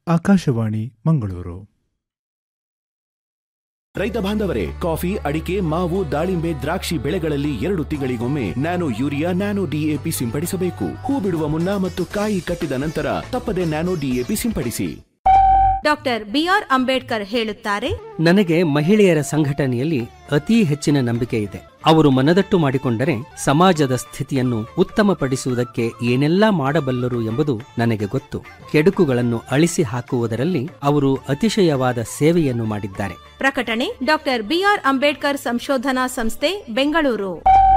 ಆಕಾಶವಾಣಿ ಮಂಗಳೂರು ರೈತ ಬಾಂಧವರೇ ಕಾಫಿ ಅಡಿಕೆ ಮಾವು ದಾಳಿಂಬೆ ದ್ರಾಕ್ಷಿ ಬೆಳೆಗಳಲ್ಲಿ ಎರಡು ತಿಂಗಳಿಗೊಮ್ಮೆ ನ್ಯಾನೋ ಯೂರಿಯಾ ನ್ಯಾನೋ ಡಿಎಪಿ ಸಿಂಪಡಿಸಬೇಕು ಹೂ ಬಿಡುವ ಮುನ್ನ ಮತ್ತು ಕಾಯಿ ಕಟ್ಟಿದ ನಂತರ ತಪ್ಪದೆ ನ್ಯಾನೋ ಡಿಎಪಿ ಸಿಂಪಡಿಸಿ ಡಾಕ್ಟರ್ ಬಿಆರ್ ಅಂಬೇಡ್ಕರ್ ಹೇಳುತ್ತಾರೆ ನನಗೆ ಮಹಿಳೆಯರ ಸಂಘಟನೆಯಲ್ಲಿ ಅತೀ ಹೆಚ್ಚಿನ ನಂಬಿಕೆ ಇದೆ ಅವರು ಮನದಟ್ಟು ಮಾಡಿಕೊಂಡರೆ ಸಮಾಜದ ಸ್ಥಿತಿಯನ್ನು ಉತ್ತಮಪಡಿಸುವುದಕ್ಕೆ ಏನೆಲ್ಲಾ ಮಾಡಬಲ್ಲರು ಎಂಬುದು ನನಗೆ ಗೊತ್ತು ಕೆಡುಕುಗಳನ್ನು ಅಳಿಸಿ ಹಾಕುವುದರಲ್ಲಿ ಅವರು ಅತಿಶಯವಾದ ಸೇವೆಯನ್ನು ಮಾಡಿದ್ದಾರೆ ಪ್ರಕಟಣೆ ಡಾಕ್ಟರ್ ಬಿಆರ್ ಅಂಬೇಡ್ಕರ್ ಸಂಶೋಧನಾ ಸಂಸ್ಥೆ ಬೆಂಗಳೂರು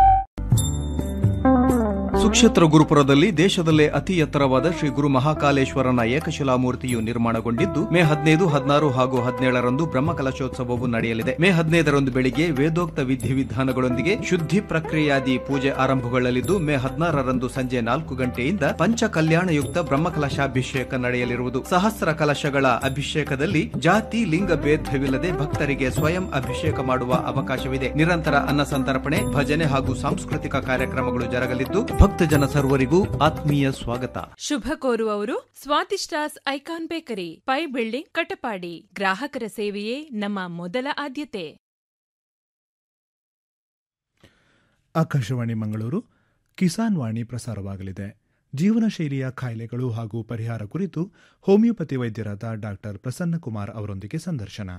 ಸುಕ್ಷೇತ್ರ ಗುರುಪುರದಲ್ಲಿ ದೇಶದಲ್ಲೇ ಅತಿ ಎತ್ತರವಾದ ಶ್ರೀ ಗುರು ಮಹಾಕಾಲೇಶ್ವರನ ಏಕಶಿಲಾ ಮೂರ್ತಿಯು ನಿರ್ಮಾಣಗೊಂಡಿದ್ದು ಮೇ ಹದಿನೈದು ಹದಿನಾರು ಹಾಗೂ ಹದಿನೇಳರಂದು ಬ್ರಹ್ಮಕಲಶೋತ್ಸವವು ನಡೆಯಲಿದೆ ಮೇ ಹದಿನೈದರಂದು ಬೆಳಿಗ್ಗೆ ವೇದೋಕ್ತ ವಿಧಿವಿಧಾನಗಳೊಂದಿಗೆ ಶುದ್ಧಿ ಪ್ರಕ್ರಿಯಾದಿ ಪೂಜೆ ಆರಂಭಗೊಳ್ಳಲಿದ್ದು ಮೇ ಹದಿನಾರರಂದು ಸಂಜೆ ನಾಲ್ಕು ಗಂಟೆಯಿಂದ ಪಂಚ ಕಲ್ಯಾಣಯುಕ್ತ ಬ್ರಹ್ಮಕಲಶಾಭಿಷೇಕ ನಡೆಯಲಿರುವುದು ಸಹಸ್ರ ಕಲಶಗಳ ಅಭಿಷೇಕದಲ್ಲಿ ಜಾತಿ ಲಿಂಗ ಭೇದವಿಲ್ಲದೆ ಭಕ್ತರಿಗೆ ಸ್ವಯಂ ಅಭಿಷೇಕ ಮಾಡುವ ಅವಕಾಶವಿದೆ ನಿರಂತರ ಅನ್ನ ಸಂತರ್ಪಣೆ ಭಜನೆ ಹಾಗೂ ಸಾಂಸ್ಕೃತಿಕ ಕಾರ್ಯಕ್ರಮಗಳು ಜರಗಲಿದ್ದು ಭಕ್ತಜನ ಸರ್ವರಿಗೂ ಆತ್ಮೀಯ ಸ್ವಾಗತ ಶುಭ ಕೋರುವವರು ಸ್ವಾತಿಸ್ಟಾಸ್ icon bakery Pai building Katapadi ಗ್ರಾಹಕರ ಸೇವೆಯೇ ನಮ್ಮ ಮೊದಲ ಆದ್ಯತೆ ಆಕಾಶವಾಣಿ ಮಂಗಳೂರು ಕಿಸಾನ್ ವಾಣಿ ಪ್ರಸಾರವಾಗಲಿದೆ ಜೀವನ ಶೈಲಿಯ ಕಾಯಿಲೆಗಳು ಹಾಗೂ ಪರಿಹಾರ ಕುರಿತು ಹೋಮಿಯೋಪತಿ ವೈದ್ಯರಾದ ಡಾಕ್ಟರ್ ಪ್ರಸನ್ನಕುಮಾರ್ ಅವರೊಂದಿಗೆ ಸಂದರ್ಶನ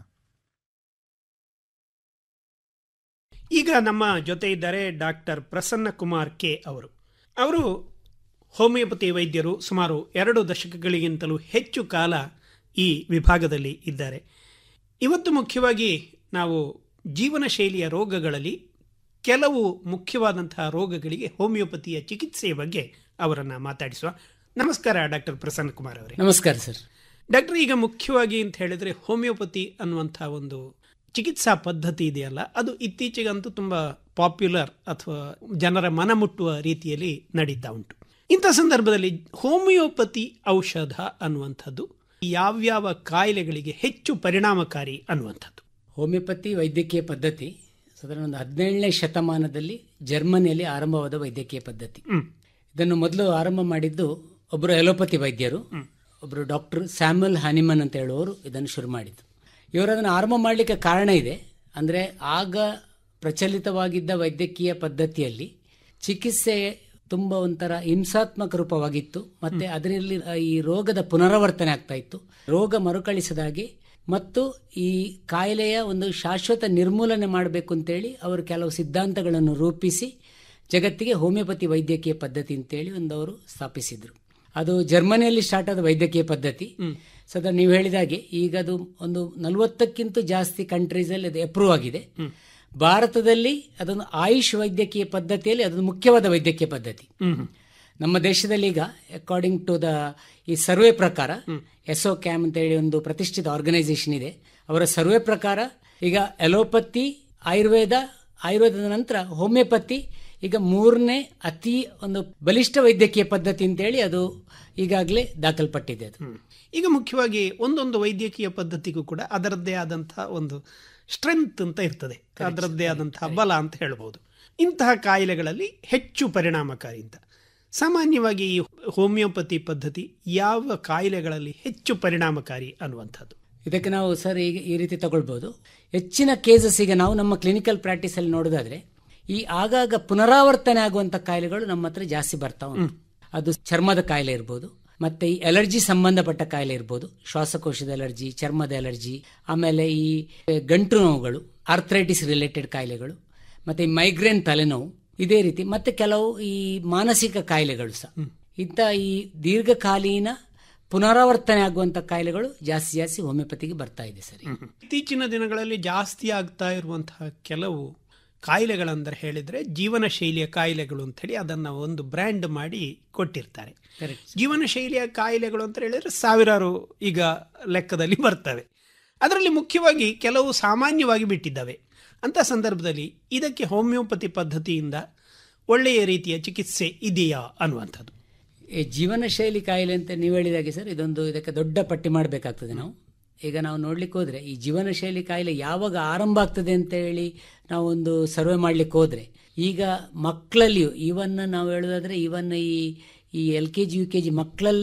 ಈಗ ನಮ್ಮ ಜೊತೆ ಇದ್ದಾರೆ ಡಾಕ್ಟರ್ ಪ್ರಸನ್ನ ಕುಮಾರ್ ಕೆ ಅವರು ಅವರು ಹೋಮಿಯೋಪತಿ ವೈದ್ಯರು ಸುಮಾರು ಎರಡು ದಶಕಗಳಿಗಿಂತಲೂ ಹೆಚ್ಚು ಕಾಲ ಈ ವಿಭಾಗದಲ್ಲಿ ಇದ್ದಾರೆ ಇವತ್ತು ಮುಖ್ಯವಾಗಿ ನಾವು ಜೀವನ ಶೈಲಿಯ ರೋಗಗಳಲ್ಲಿ ಕೆಲವು ಮುಖ್ಯವಾದಂತಹ ರೋಗಗಳಿಗೆ ಹೋಮಿಯೋಪತಿಯ ಚಿಕಿತ್ಸೆಯ ಬಗ್ಗೆ ಅವರನ್ನು ಮಾತಾಡಿಸುವ ನಮಸ್ಕಾರ ಡಾಕ್ಟರ್ ಪ್ರಸನ್ನ ಕುಮಾರ್ ಅವರೇ ನಮಸ್ಕಾರ ಸರ್ ಡಾಕ್ಟರ್ ಈಗ ಮುಖ್ಯವಾಗಿ ಅಂತ ಹೇಳಿದ್ರೆ ಹೋಮಿಯೋಪತಿ ಅನ್ನುವಂಥ ಒಂದು ಚಿಕಿತ್ಸಾ ಪದ್ಧತಿ ಇದೆಯಲ್ಲ ಅದು ಇತ್ತೀಚೆಗಂತೂ ತುಂಬ ಪಾಪ್ಯುಲರ್ ಅಥವಾ ಜನರ ಮನ ಮುಟ್ಟುವ ರೀತಿಯಲ್ಲಿ ನಡೀತಾ ಉಂಟು ಇಂಥ ಸಂದರ್ಭದಲ್ಲಿ ಹೋಮಿಯೋಪತಿ ಔಷಧ ಅನ್ನುವಂಥದ್ದು ಯಾವ್ಯಾವ ಕಾಯಿಲೆಗಳಿಗೆ ಹೆಚ್ಚು ಪರಿಣಾಮಕಾರಿ ಅನ್ನುವಂಥದ್ದು ಹೋಮಿಯೋಪತಿ ವೈದ್ಯಕೀಯ ಪದ್ಧತಿ ಸಾಧಾರಣ ಒಂದು ಹದಿನೇಳನೇ ಶತಮಾನದಲ್ಲಿ ಜರ್ಮನಿಯಲ್ಲಿ ಆರಂಭವಾದ ವೈದ್ಯಕೀಯ ಪದ್ಧತಿ ಇದನ್ನು ಮೊದಲು ಆರಂಭ ಮಾಡಿದ್ದು ಒಬ್ಬರು ಎಲೋಪತಿ ವೈದ್ಯರು ಒಬ್ಬರು ಡಾಕ್ಟರ್ ಸ್ಯಾಮ್ಯಲ್ ಹನಿಮನ್ ಅಂತ ಹೇಳುವವರು ಇದನ್ನು ಶುರು ಮಾಡಿದ್ದು ಇವರು ಅದನ್ನು ಆರಂಭ ಮಾಡಲಿಕ್ಕೆ ಕಾರಣ ಇದೆ ಅಂದರೆ ಆಗ ಪ್ರಚಲಿತವಾಗಿದ್ದ ವೈದ್ಯಕೀಯ ಪದ್ಧತಿಯಲ್ಲಿ ಚಿಕಿತ್ಸೆ ತುಂಬ ಒಂಥರ ಹಿಂಸಾತ್ಮಕ ರೂಪವಾಗಿತ್ತು ಮತ್ತೆ ಅದರಲ್ಲಿ ಈ ರೋಗದ ಪುನರಾವರ್ತನೆ ಆಗ್ತಾ ಇತ್ತು ರೋಗ ಮರುಕಳಿಸದಾಗೆ ಮತ್ತು ಈ ಕಾಯಿಲೆಯ ಒಂದು ಶಾಶ್ವತ ನಿರ್ಮೂಲನೆ ಮಾಡಬೇಕು ಅಂತೇಳಿ ಅವರು ಕೆಲವು ಸಿದ್ಧಾಂತಗಳನ್ನು ರೂಪಿಸಿ ಜಗತ್ತಿಗೆ ಹೋಮಿಯೋಪತಿ ವೈದ್ಯಕೀಯ ಪದ್ಧತಿ ಅಂತೇಳಿ ಒಂದು ಅವರು ಸ್ಥಾಪಿಸಿದ್ರು ಅದು ಜರ್ಮನಿಯಲ್ಲಿ ಸ್ಟಾರ್ಟ್ ಆದ ವೈದ್ಯಕೀಯ ಪದ್ಧತಿ ಸದಾ ನೀವು ಹೇಳಿದಾಗೆ ಈಗ ಅದು ಒಂದು ನಲವತ್ತಕ್ಕಿಂತ ಜಾಸ್ತಿ ಕಂಟ್ರೀಸ್ ಅಲ್ಲಿ ಅದು ಅಪ್ರೂವ್ ಆಗಿದೆ ಭಾರತದಲ್ಲಿ ಅದೊಂದು ಆಯುಷ್ ವೈದ್ಯಕೀಯ ಪದ್ಧತಿಯಲ್ಲಿ ಅದೊಂದು ಮುಖ್ಯವಾದ ವೈದ್ಯಕೀಯ ಪದ್ಧತಿ ನಮ್ಮ ದೇಶದಲ್ಲಿ ಈಗ ಅಕಾರ್ಡಿಂಗ್ ಟು ದ ಈ ಸರ್ವೆ ಪ್ರಕಾರ ಎಸೋ ಕ್ಯಾಮ್ ಅಂತ ಹೇಳಿ ಒಂದು ಪ್ರತಿಷ್ಠಿತ ಆರ್ಗನೈಸೇಷನ್ ಇದೆ ಅವರ ಸರ್ವೆ ಪ್ರಕಾರ ಈಗ ಎಲೋಪತಿ ಆಯುರ್ವೇದ ಆಯುರ್ವೇದದ ನಂತರ ಹೋಮಿಯೋಪತಿ ಈಗ ಮೂರನೇ ಅತಿ ಒಂದು ಬಲಿಷ್ಠ ವೈದ್ಯಕೀಯ ಪದ್ಧತಿ ಅಂತೇಳಿ ಅದು ಈಗಾಗಲೇ ದಾಖಲ್ಪಟ್ಟಿದೆ ಅದು ಈಗ ಮುಖ್ಯವಾಗಿ ಒಂದೊಂದು ವೈದ್ಯಕೀಯ ಪದ್ಧತಿಗೂ ಕೂಡ ಅದರದ್ದೇ ಆದಂತಹ ಒಂದು ಸ್ಟ್ರೆಂತ್ ಅಂತ ಇರ್ತದೆ ಅದರದ್ದೇ ಆದಂತಹ ಬಲ ಅಂತ ಹೇಳ್ಬೋದು ಇಂತಹ ಕಾಯಿಲೆಗಳಲ್ಲಿ ಹೆಚ್ಚು ಪರಿಣಾಮಕಾರಿ ಅಂತ ಸಾಮಾನ್ಯವಾಗಿ ಈ ಹೋಮಿಯೋಪತಿ ಪದ್ಧತಿ ಯಾವ ಕಾಯಿಲೆಗಳಲ್ಲಿ ಹೆಚ್ಚು ಪರಿಣಾಮಕಾರಿ ಅನ್ನುವಂಥದ್ದು ಇದಕ್ಕೆ ನಾವು ಸರ್ ಈಗ ಈ ರೀತಿ ತಗೊಳ್ಬಹುದು ಹೆಚ್ಚಿನ ಕೇಸಸ್ ಈಗ ನಾವು ನಮ್ಮ ಕ್ಲಿನಿಕಲ್ ಪ್ರಾಕ್ಟೀಸ್ ಅಲ್ಲಿ ನೋಡೋದಾದ್ರೆ ಈ ಆಗಾಗ ಪುನರಾವರ್ತನೆ ಆಗುವಂತ ಕಾಯಿಲೆಗಳು ನಮ್ಮ ಹತ್ರ ಜಾಸ್ತಿ ಬರ್ತಾ ಉಂಟು ಅದು ಚರ್ಮದ ಕಾಯಿಲೆ ಇರ್ಬೋದು ಮತ್ತೆ ಈ ಅಲರ್ಜಿ ಸಂಬಂಧಪಟ್ಟ ಕಾಯಿಲೆ ಇರ್ಬೋದು ಶ್ವಾಸಕೋಶದ ಅಲರ್ಜಿ ಚರ್ಮದ ಅಲರ್ಜಿ ಆಮೇಲೆ ಈ ಗಂಟು ನೋವುಗಳು ಆರ್ಥ್ರೈಟಿಸ್ ರಿಲೇಟೆಡ್ ಕಾಯಿಲೆಗಳು ಮತ್ತೆ ಈ ಮೈಗ್ರೇನ್ ತಲೆನೋವು ಇದೇ ರೀತಿ ಮತ್ತೆ ಕೆಲವು ಈ ಮಾನಸಿಕ ಕಾಯಿಲೆಗಳು ಸಹ ಇಂಥ ಈ ದೀರ್ಘಕಾಲೀನ ಪುನರಾವರ್ತನೆ ಆಗುವಂತ ಕಾಯಿಲೆಗಳು ಜಾಸ್ತಿ ಜಾಸ್ತಿ ಹೋಮಿಯೋಪತಿಗೆ ಬರ್ತಾ ಇದೆ ಸರಿ ಇತ್ತೀಚಿನ ದಿನಗಳಲ್ಲಿ ಜಾಸ್ತಿ ಆಗ್ತಾ ಇರುವಂತಹ ಕೆಲವು ಕಾಯಿಲೆಗಳಂದ್ರೆ ಹೇಳಿದ್ರೆ ಜೀವನ ಶೈಲಿಯ ಕಾಯಿಲೆಗಳು ಅಂತ ಹೇಳಿ ಅದನ್ನ ಒಂದು ಬ್ರ್ಯಾಂಡ್ ಮಾಡಿ ಕೊಟ್ಟಿರ್ತಾರೆ ಜೀವನ ಶೈಲಿಯ ಕಾಯಿಲೆಗಳು ಅಂತ ಹೇಳಿದ್ರೆ ಸಾವಿರಾರು ಈಗ ಲೆಕ್ಕದಲ್ಲಿ ಬರ್ತವೆ ಅದರಲ್ಲಿ ಮುಖ್ಯವಾಗಿ ಕೆಲವು ಸಾಮಾನ್ಯವಾಗಿ ಬಿಟ್ಟಿದ್ದಾವೆ ಅಂತ ಸಂದರ್ಭದಲ್ಲಿ ಇದಕ್ಕೆ ಹೋಮಿಯೋಪತಿ ಪದ್ಧತಿಯಿಂದ ಒಳ್ಳೆಯ ರೀತಿಯ ಚಿಕಿತ್ಸೆ ಇದೆಯಾ ಅನ್ನುವಂಥದ್ದು ಈ ಜೀವನ ಶೈಲಿ ಕಾಯಿಲೆ ಅಂತ ನೀವು ಹೇಳಿದಾಗೆ ಸರ್ ಇದೊಂದು ಇದಕ್ಕೆ ದೊಡ್ಡ ಪಟ್ಟಿ ಮಾಡಬೇಕಾಗ್ತದೆ ನಾವು ಈಗ ನಾವು ನೋಡ್ಲಿಕ್ಕೆ ಹೋದ್ರೆ ಈ ಜೀವನ ಶೈಲಿ ಕಾಯಿಲೆ ಯಾವಾಗ ಆರಂಭ ಆಗ್ತದೆ ಅಂತ ಹೇಳಿ ನಾವು ಒಂದು ಸರ್ವೆ ಮಾಡ್ಲಿಕ್ಕೆ ಹೋದ್ರೆ ಈಗ ಮಕ್ಕಳಲ್ಲಿಯೂ ಇವನ್ ನಾವು ಹೇಳೋದಾದ್ರೆ ಇವನ್ ಈ ಈ L K G U K G ಮಕ್ಕಳಲ್ಲೇ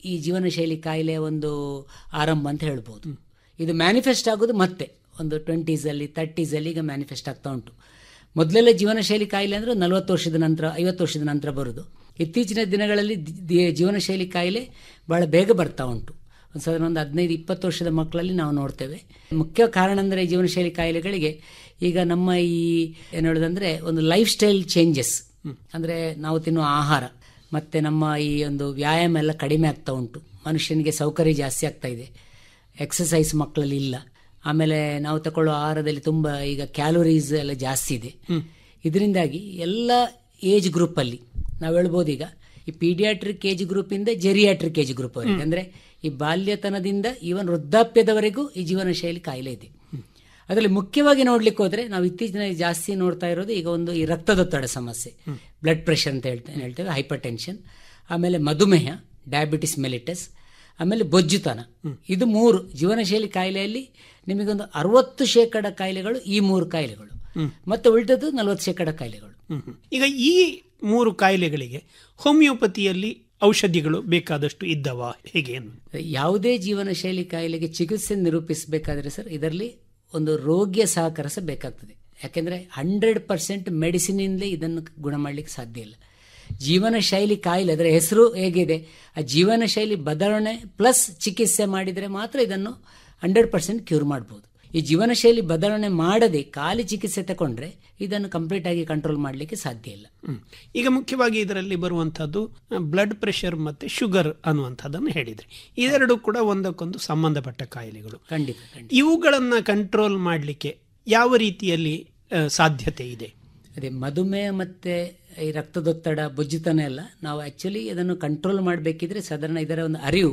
ಈ ಜೀವನ ಶೈಲಿ ಕಾಯಿಲೆಯ ಒಂದು ಆರಂಭ ಅಂತ ಹೇಳ್ಬೋದು ಇದು ಮ್ಯಾನಿಫೆಸ್ಟ್ ಆಗೋದು ಮತ್ತೆ ಒಂದು ಟ್ವೆಂಟೀಸಲ್ಲಿ ತರ್ಟೀಸಲ್ಲಿ ಈಗ ಮ್ಯಾನಿಫೆಸ್ಟ್ ಆಗ್ತಾ ಉಂಟು ಮೊದಲೆಲ್ಲ ಜೀವನ ಶೈಲಿ ಕಾಯಿಲೆ ಅಂದರೆ ನಲವತ್ತು ವರ್ಷದ ನಂತರ ಐವತ್ತು ವರ್ಷದ ನಂತರ ಬರೋದು ಇತ್ತೀಚಿನ ದಿನಗಳಲ್ಲಿ ದಿ- ದಿ- ಜೀವನ ಶೈಲಿ ಕಾಯಿಲೆ ಭಾಳ ಬೇಗ ಬರ್ತಾ ಉಂಟು ಒಂದು ಸಾಧಾರಣ ಒಂದು ಹದಿನೈದು ಇಪ್ಪತ್ತು ವರ್ಷದ ಮಕ್ಕಳಲ್ಲಿ ನಾವು ನೋಡ್ತೇವೆ ಮುಖ್ಯ ಕಾರಣ ಅಂದರೆ ಜೀವನ ಶೈಲಿ ಕಾಯಿಲೆಗಳಿಗೆ ಈಗ ನಮ್ಮ ಈ ಏನು ಹೇಳೋದಂದ್ರೆ ಒಂದು ಲೈಫ್ ಸ್ಟೈಲ್ ಚೇಂಜಸ್ ಅಂದರೆ ನಾವು ತಿನ್ನುವ ಆಹಾರ ಮತ್ತು ನಮ್ಮ ಈ ಒಂದು ವ್ಯಾಯಾಮ ಎಲ್ಲ ಕಡಿಮೆ ಆಗ್ತಾ ಉಂಟು ಮನುಷ್ಯನಿಗೆ ಸೌಕರ್ಯ ಜಾಸ್ತಿ ಆಗ್ತಾ ಇದೆ ಎಕ್ಸಸೈಸ್ ಮಕ್ಕಳಲ್ಲಿ ಇಲ್ಲ ಆಮೇಲೆ ನಾವು ತಗೊಳ್ಳೋ ಆಹಾರದಲ್ಲಿ ತುಂಬ ಈಗ ಕ್ಯಾಲೋರೀಸ್ ಎಲ್ಲ ಜಾಸ್ತಿ ಇದೆ ಇದರಿಂದಾಗಿ ಎಲ್ಲ ಏಜ್ ಗ್ರೂಪಲ್ಲಿ ನಾವು ಹೇಳ್ಬೋದು ಈಗ ಈ ಪೀಡಿಯಾಟ್ರಿಕ್ ಏಜ್ ಗ್ರೂಪಿಂದ ಜೆರಿಯಾಟ್ರಿಕ್ ಏಜ್ ಗ್ರೂಪ್ ಅವರಿಗೆ ಅಂದರೆ ಈ ಬಾಲ್ಯತನದಿಂದ ಈವನ್ ವೃದ್ಧಾಪ್ಯದವರೆಗೂ ಈ ಜೀವನ ಶೈಲಿ ಕಾಯಿಲೆ ಇದೆ ಅದರಲ್ಲಿ ಮುಖ್ಯವಾಗಿ ನೋಡ್ಲಿಕ್ಕೆ ಹೋದ್ರೆ ನಾವು ಇತ್ತೀಚಿನ ಜಾಸ್ತಿ ನೋಡ್ತಾ ಇರೋದು ಈಗ ಒಂದು ಈ ರಕ್ತದೊತ್ತಡ ಸಮಸ್ಯೆ ಬ್ಲಡ್ ಪ್ರೆಷರ್ ಅಂತ ಹೇಳ್ತೇವೆ ಹೇಳ್ತೇವೆ ಹೈಪರ್ ಟೆನ್ಷನ್ ಆಮೇಲೆ ಮಧುಮೇಹ ಡಯಾಬಿಟಿಸ್ ಮೆಲಿಟಸ್ ಆಮೇಲೆ ಬೊಜ್ಜುತನ ಇದು ಮೂರು ಜೀವನಶೈಲಿ ಕಾಯಿಲೆಯಲ್ಲಿ ನಿಮಗೊಂದು ಅರವತ್ತು ಶೇಕಡ ಕಾಯಿಲೆಗಳು ಈ ಮೂರು ಕಾಯಿಲೆಗಳು ಮತ್ತೆ ಉಳಿದದ್ದು ನಲವತ್ತು ಶೇಕಡ ಕಾಯಿಲೆಗಳು ಹ್ಮ್ ಹ್ಮ್. ಈಗ ಈ ಮೂರು ಕಾಯಿಲೆಗಳಿಗೆ ಹೋಮಿಯೋಪತಿಯಲ್ಲಿ ಔಷಧಿಗಳು ಬೇಕಾದಷ್ಟು ಇದ್ದವ ಹೇಗೆ ಏನು ಯಾವುದೇ ಜೀವನ ಶೈಲಿ ಕಾಯಿಲೆಗೆ ಚಿಕಿತ್ಸೆ ನಿರೂಪಿಸಬೇಕಾದ್ರೆ ಸರ್ ಇದರಲ್ಲಿ ಒಂದು ರೋಗಿಯ ಸಹಕಾರ ಸಹ ಬೇಕಾಗ್ತದೆ ಯಾಕೆಂದ್ರೆ ಹಂಡ್ರೆಡ್ ಪರ್ಸೆಂಟ್ ಮೆಡಿಸಿನಿಂದಲೇ ಇದನ್ನು ಗುಣ ಮಾಡಲಿಕ್ಕೆ ಸಾಧ್ಯ ಇಲ್ಲ ಜೀವನ ಶೈಲಿ ಕಾಯಿಲೆ ಅದರ ಹೆಸರು ಹೇಗಿದೆ ಆ ಜೀವನ ಶೈಲಿ ಬದಲಾವಣೆ ಪ್ಲಸ್ ಚಿಕಿತ್ಸೆ ಮಾಡಿದರೆ ಮಾತ್ರ ಇದನ್ನು ಹಂಡ್ರೆಡ್ ಪರ್ಸೆಂಟ್ ಕ್ಯೂರ್ ಮಾಡ್ಬೋದು ಈ ಜೀವನ ಶೈಲಿ ಬದಲಾವಣೆ ಮಾಡದೆ ಖಾಲಿ ಚಿಕಿತ್ಸೆ ತಗೊಂಡ್ರೆ ಇದನ್ನು ಕಂಪ್ಲೀಟ್ ಆಗಿ ಕಂಟ್ರೋಲ್ ಮಾಡಲಿಕ್ಕೆ ಸಾಧ್ಯ ಇಲ್ಲ ಹ್ಮ್. ಈಗ ಮುಖ್ಯವಾಗಿ ಇದರಲ್ಲಿ ಬರುವಂತಹದ್ದು ಬ್ಲಡ್ ಪ್ರೆಷರ್ ಮತ್ತೆ ಶುಗರ್ ಅನ್ನುವಂಥದ್ದನ್ನು ಹೇಳಿದ್ರಿ ಇದೆರಡು ಕೂಡ ಒಂದಕ್ಕೊಂದು ಸಂಬಂಧಪಟ್ಟ ಕಾಯಿಲೆಗಳು ಖಂಡಿತ ಖಂಡಿತ ಇವುಗಳನ್ನ ಕಂಟ್ರೋಲ್ ಮಾಡಲಿಕ್ಕೆ ಯಾವ ರೀತಿಯಲ್ಲಿ ಆ, ಸಾಧ್ಯತೆ ಇದೆ ಅದೇ ಮಧುಮೇಹ ಮತ್ತೆ ಈ ರಕ್ತದೊತ್ತಡ ಬೊಜ್ಜುತನ ಎಲ್ಲ ನಾವು ಆಕ್ಚುಲಿ ಇದನ್ನು ಕಂಟ್ರೋಲ್ ಮಾಡಬೇಕಿದ್ರೆ ಸಾಧಾರಣ ಇದರ ಒಂದು ಅರಿವು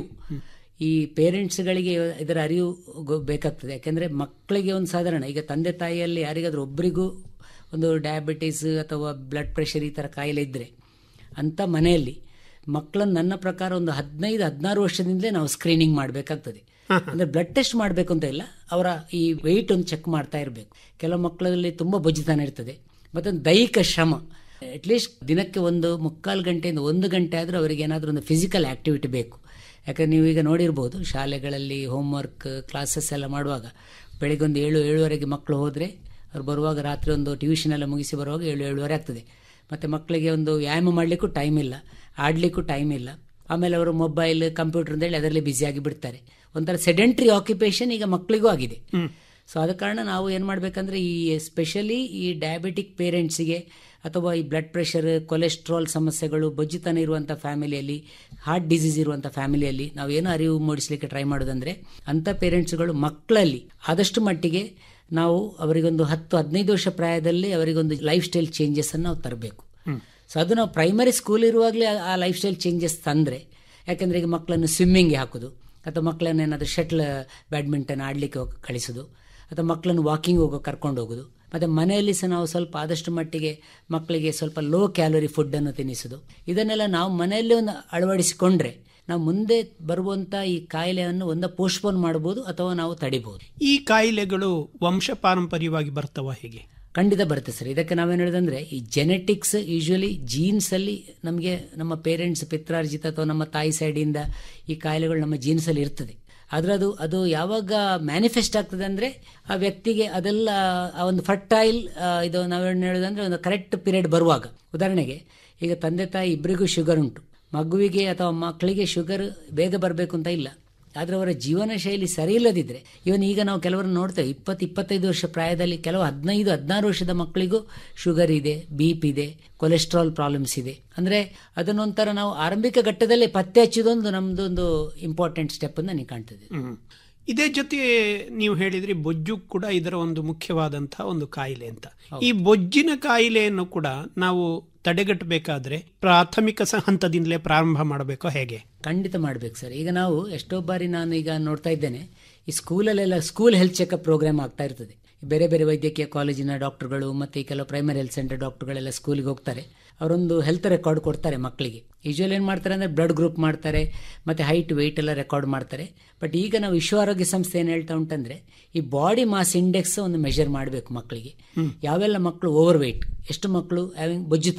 ಈ ಪೇರೆಂಟ್ಸ್ಗಳಿಗೆ ಇದರ ಅರಿವು ಗೊ- ಬೇಕಾಗ್ತದೆ ಯಾಕೆಂದ್ರೆ ಮಕ್ಕಳಿಗೆ ಒಂದು ಸಾಧಾರಣ ಈಗ ತಂದೆ ತಾಯಿಯಲ್ಲಿ ಯಾರಿಗಾದ್ರೂ ಒಬ್ಬರಿಗೂ ಒಂದು ಡಯಾಬಿಟೀಸ್ ಅಥವಾ ಬ್ಲಡ್ ಪ್ರೆಷರ್ ಈ ಥರ ಕಾಯಿಲೆ ಇದ್ದರೆ ಅಂಥ ಮನೆಯಲ್ಲಿ ಮಕ್ಕಳನ್ನು ನನ್ನ ಪ್ರಕಾರ ಒಂದು ಹದಿನೈದು ಹದಿನಾರು ವರ್ಷದಿಂದಲೇ ನಾವು ಸ್ಕ್ರೀನಿಂಗ್ ಮಾಡಬೇಕಾಗ್ತದೆ ಅಂದ್ರೆ ಬ್ಲಡ್ ಟೆಸ್ಟ್ ಮಾಡಬೇಕು ಅಂತ ಇಲ್ಲ ಅವರ ಈ ವೆಯ್ಟ್ ಒಂದು ಚೆಕ್ ಮಾಡ್ತಾ ಇರಬೇಕು ಕೆಲವು ಮಕ್ಕಳಲ್ಲಿ ತುಂಬ ಬೊಜ್ಜುತನ ಇರ್ತದೆ ಮತ್ತೊಂದು ದೈಹಿಕ ಶ್ರಮ ಅಟ್ಲೀಸ್ಟ್ ದಿನಕ್ಕೆ ಒಂದು ಮುಕ್ಕಾಲು ಗಂಟೆಯಿಂದ ಒಂದು ಗಂಟೆ ಆದರೂ ಅವರಿಗೆ ಏನಾದರೂ ಒಂದು ಫಿಸಿಕಲ್ ಆಕ್ಟಿವಿಟಿ ಬೇಕು ಯಾಕಂದ್ರೆ ನೀವು ಈಗ ನೋಡಿರ್ಬೋದು ಶಾಲೆಗಳಲ್ಲಿ ಹೋಮ್ವರ್ಕ್ ಕ್ಲಾಸಸ್ ಎಲ್ಲ ಮಾಡುವಾಗ ಬೆಳಿಗ್ಗೆ ಒಂದು ಏಳು ಏಳುವರೆಗೆ ಮಕ್ಕಳು ಹೋದರೆ ಅವ್ರು ಬರುವಾಗ ರಾತ್ರಿ ಒಂದು ಟ್ಯೂಷನ್ ಎಲ್ಲ ಮುಗಿಸಿ ಬರುವಾಗ ಏಳು ಏಳುವರೆ ಆಗ್ತದೆ ಮತ್ತು ಮಕ್ಕಳಿಗೆ ಒಂದು ವ್ಯಾಯಾಮ ಮಾಡಲಿಕ್ಕೂ ಟೈಮ್ ಇಲ್ಲ ಆಡಲಿಕ್ಕೂ ಟೈಮ್ ಇಲ್ಲ ಆಮೇಲೆ ಅವರು ಮೊಬೈಲ್ ಕಂಪ್ಯೂಟರ್ ಅಂತೇಳಿ ಅದರಲ್ಲಿ ಬ್ಯುಸಿಯಾಗಿ ಬಿಡ್ತಾರೆ ಒಂಥರ ಸೆಡೆಂಟ್ರಿ ಆಕ್ಯುಪೇಷನ್ ಈಗ ಮಕ್ಕಳಿಗೂ ಆಗಿದೆ ಸೊ ಆದ ಕಾರಣ ನಾವು ಏನು ಮಾಡಬೇಕಂದ್ರೆ ಈ ಎಸ್ಪೆಷಲಿ ಈ ಡಯಾಬಿಟಿಕ್ ಪೇರೆಂಟ್ಸಿಗೆ ಅಥವಾ ಈ ಬ್ಲಡ್ ಪ್ರೆಷರ್ ಕೊಲೆಸ್ಟ್ರಾಲ್ ಸಮಸ್ಯೆಗಳು ಬೊಜ್ಜುತನ ಇರುವಂಥ ಫ್ಯಾಮಿಲಿಯಲ್ಲಿ ಹಾರ್ಟ್ ಡಿಸೀಸ್ ಇರುವಂಥ ಫ್ಯಾಮಿಲಿಯಲ್ಲಿ ನಾವು ಏನು ಅರಿವು ಮೂಡಿಸಲಿಕ್ಕೆ ಟ್ರೈ ಮಾಡೋದಂದ್ರೆ ಅಂಥ ಪೇರೆಂಟ್ಸ್ಗಳು ಮಕ್ಕಳಲ್ಲಿ ಆದಷ್ಟು ಮಟ್ಟಿಗೆ ನಾವು ಅವರಿಗೊಂದು ಹತ್ತು ಹದಿನೈದು ವರ್ಷ ಪ್ರಾಯದಲ್ಲಿ ಅವರಿಗೊಂದು ಲೈಫ್ ಸ್ಟೈಲ್ ಚೇಂಜಸ್ ಅನ್ನು ನಾವು ತರಬೇಕು ಸೊ ಅದು ನಾವು ಪ್ರೈಮರಿ ಸ್ಕೂಲ್ ಇರುವಾಗಲೇ ಆ- ಆ ಲೈಫ್ ಸ್ಟೈಲ್ ಚೇಂಜಸ್ ತಂದರೆ ಯಾಕೆಂದರೆ ಈಗ ಮಕ್ಕಳನ್ನು ಸ್ವಿಮ್ಮಿಂಗ್ಗೆ ಹಾಕೋದು ಅಥವಾ ಮಕ್ಕಳನ್ನು ಏನಾದರೂ ಶಟ್ಲ್ ಬ್ಯಾಡ್ಮಿಂಟನ್ ಆಡಲಿಕ್ಕೆ ಹೋಗಿ ಕಳಿಸೋದು ಅಥವಾ ಮಕ್ಕಳನ್ನು ವಾಕಿಂಗ್ ಹೋಗೋ ಕರ್ಕೊಂಡು ಹೋಗೋದು ಮತ್ತು ಮನೆಯಲ್ಲಿ ಸಹ ನಾವು ಸ್ವಲ್ಪ ಆದಷ್ಟು ಮಟ್ಟಿಗೆ ಮಕ್ಕಳಿಗೆ ಸ್ವಲ್ಪ ಲೋ ಕ್ಯಾಲೋರಿ ಫುಡ್ಡನ್ನು ತಿನ್ನಿಸೋದು ಇದನ್ನೆಲ್ಲ ನಾವು ಮನೆಯಲ್ಲೇ ಒಂದು ಅಳವಡಿಸಿಕೊಂಡ್ರೆ ನಾವು ಮುಂದೆ ಬರುವಂಥ ಈ ಕಾಯಿಲೆಯನ್ನು ಒಂದು ಪೋಸ್ಟ್ಪೋನ್ ಮಾಡ್ಬೋದು ಅಥವಾ ನಾವು ತಡಿಬೋದು ಈ ಕಾಯಿಲೆಗಳು ವಂಶ ಪಾರಂಪರ್ಯವಾಗಿ ಬರ್ತವ ಹೇಗೆ ಖಂಡಿತ ಬರುತ್ತೆ ಸರ್ ಇದಕ್ಕೆ ನಾವೇನು ಹೇಳೋದಂದ್ರೆ ಈ ಜೆನೆಟಿಕ್ಸ್ ಯೂಶುವಲಿ ಜೀನ್ಸ್ ಅಲ್ಲಿ ನಮಗೆ ನಮ್ಮ ಪೇರೆಂಟ್ಸ್ ಪಿತ್ರಾರ್ಜಿತ ಅಥವಾ ನಮ್ಮ ತಾಯಿ ಸೈಡಿಂದ ಈ ಕಾಯಿಲೆಗಳು ನಮ್ಮ ಜೀನ್ಸ್ ಅಲ್ಲಿ ಇರ್ತದೆ ಆದ್ರೆ ಅದು ಅದು ಯಾವಾಗ ಮ್ಯಾನಿಫೆಸ್ಟ್ ಆಗ್ತದೆ ಅಂದ್ರೆ ಆ ವ್ಯಕ್ತಿಗೆ ಅದೆಲ್ಲ ಆ ಒಂದು ಫರ್ಟೈಲ್ ಇದು ನಾವೇನು ಹೇಳೋದಂದ್ರೆ ಒಂದು ಕರೆಕ್ಟ್ ಪೀರಿಯಡ್ ಬರುವಾಗ ಉದಾಹರಣೆಗೆ ಈಗ ತಂದೆ ತಾಯಿ ಇಬ್ಬರಿಗೂ ಶುಗರ್ ಉಂಟು ಮಗುವಿಗೆ ಅಥವಾ ಮಕ್ಕಳಿಗೆ ಶುಗರ್ ಬೇಗ ಬರಬೇಕು ಅಂತ ಇಲ್ಲ ಆದರೆ ಅವರ ಜೀವನ ಶೈಲಿ ಸರಿ ಇಲ್ಲದಿದ್ರೆ ಇವನ್ ಈಗ ನಾವು ಕೆಲವರನ್ನು ನೋಡ್ತೇವೆ ಇಪ್ಪತ್ತು ಇಪ್ಪತ್ತೈದು ವರ್ಷ ಪ್ರಾಯದಲ್ಲಿ ಕೆಲವು ಹದಿನೈದು ಹದಿನಾರು ವರ್ಷದ ಮಕ್ಕಳಿಗೂ ಶುಗರ್ ಇದೆ ಬಿ ಪಿ ಇದೆ ಕೊಲೆಸ್ಟ್ರಾಲ್ ಪ್ರಾಬ್ಲಮ್ಸ್ ಇದೆ ಅಂದ್ರೆ ಅದನ್ನೊಂಥರ ನಾವು ಆರಂಭಿಕ ಘಟ್ಟದಲ್ಲೇ ಪತ್ತೆ ಹಚ್ಚೋದೊಂದು ನಮ್ದೊಂದು ಇಂಪಾರ್ಟೆಂಟ್ ಸ್ಟೆಪ್ ಅಂತ ನನಗೆ ಕಾಣ್ತದೆ ಹ್ಮ್. ಇದೇ ಜೊತೆ ನೀವು ಹೇಳಿದ್ರಿ ಬೊಜ್ಜು ಕೂಡ ಇದರ ಒಂದು ಮುಖ್ಯವಾದಂತಹ ಒಂದು ಕಾಯಿಲೆ ಅಂತ ಈ ಬೊಜ್ಜಿನ ಕಾಯಿಲೆಯನ್ನು ಕೂಡ ನಾವು ತಡೆಗಟ್ಟಬೇಕಾದ್ರೆ ಪ್ರಾಥಮಿಕ ಸ- ಹಂತದಿಂದಲೇ ಪ್ರಾರಂಭ ಮಾಡಬೇಕೋ ಹೇಗೆ ಖಂಡಿತ ಮಾಡ್ಬೇಕು ಸರ್ ಈಗ ನಾವು ಎಷ್ಟೋ ಬಾರಿ ನಾನು ಈಗ ನೋಡ್ತಾ ಇದ್ದೇನೆ ಈ ಸ್ಕೂಲಲ್ಲೆಲ್ಲ ಸ್ಕೂಲ್ ಹೆಲ್ತ್ ಚೆಕಪ್ ಪ್ರೋಗ್ರಾಮ್ ಆಗ್ತಾ ಇರ್ತದೆ ಬೇರೆ ಬೇರೆ ವೈದ್ಯಕೀಯ ಕಾಲೇಜಿನ ಡಾಕ್ಟರ್ಗಳು ಮತ್ತೆ ಈ ಕೆಲವು ಪ್ರೈಮರಿ ಹೆಲ್ತ್ ಸೆಂಟರ್ ಡಾಕ್ಟರ್ಗಳೆಲ್ಲ ಸ್ಕೂಲಿಗೆ ಹೋಗ್ತಾರೆ ಅವರೊಂದು ಹೆಲ್ತ್ ರೆಕಾರ್ಡ್ ಕೊಡ್ತಾರೆ ಮಕ್ಕಳಿಗೆ ಯೂಶುವಲ್ ಏನು ಮಾಡ್ತಾರೆ ಅಂದರೆ ಬ್ಲಡ್ ಗ್ರೂಪ್ ಮಾಡ್ತಾರೆ ಮತ್ತೆ ಹೈಟ್ ವೆಯ್ಟ್ ಎಲ್ಲ ರೆಕಾರ್ಡ್ ಮಾಡ್ತಾರೆ ಬಟ್ ಈಗ ನಾವು ವಿಶ್ವ ಆರೋಗ್ಯ ಸಂಸ್ಥೆ ಏನು ಹೇಳ್ತಾ ಉಂಟಂದ್ರೆ ಈ ಬಾಡಿ ಮಾಸ್ ಇಂಡೆಕ್ಸ್ ಒಂದು ಮೆಷರ್ ಮಾಡಬೇಕು ಮಕ್ಕಳಿಗೆ ಯಾವೆಲ್ಲ ಮಕ್ಕಳು ಓವರ್ ವೆಯ್ಟ್ ಎಷ್ಟು ಮಕ್ಕಳು ಹ್ಯಾವಿಂಗ್ ಬೊಜ್ಜುತನ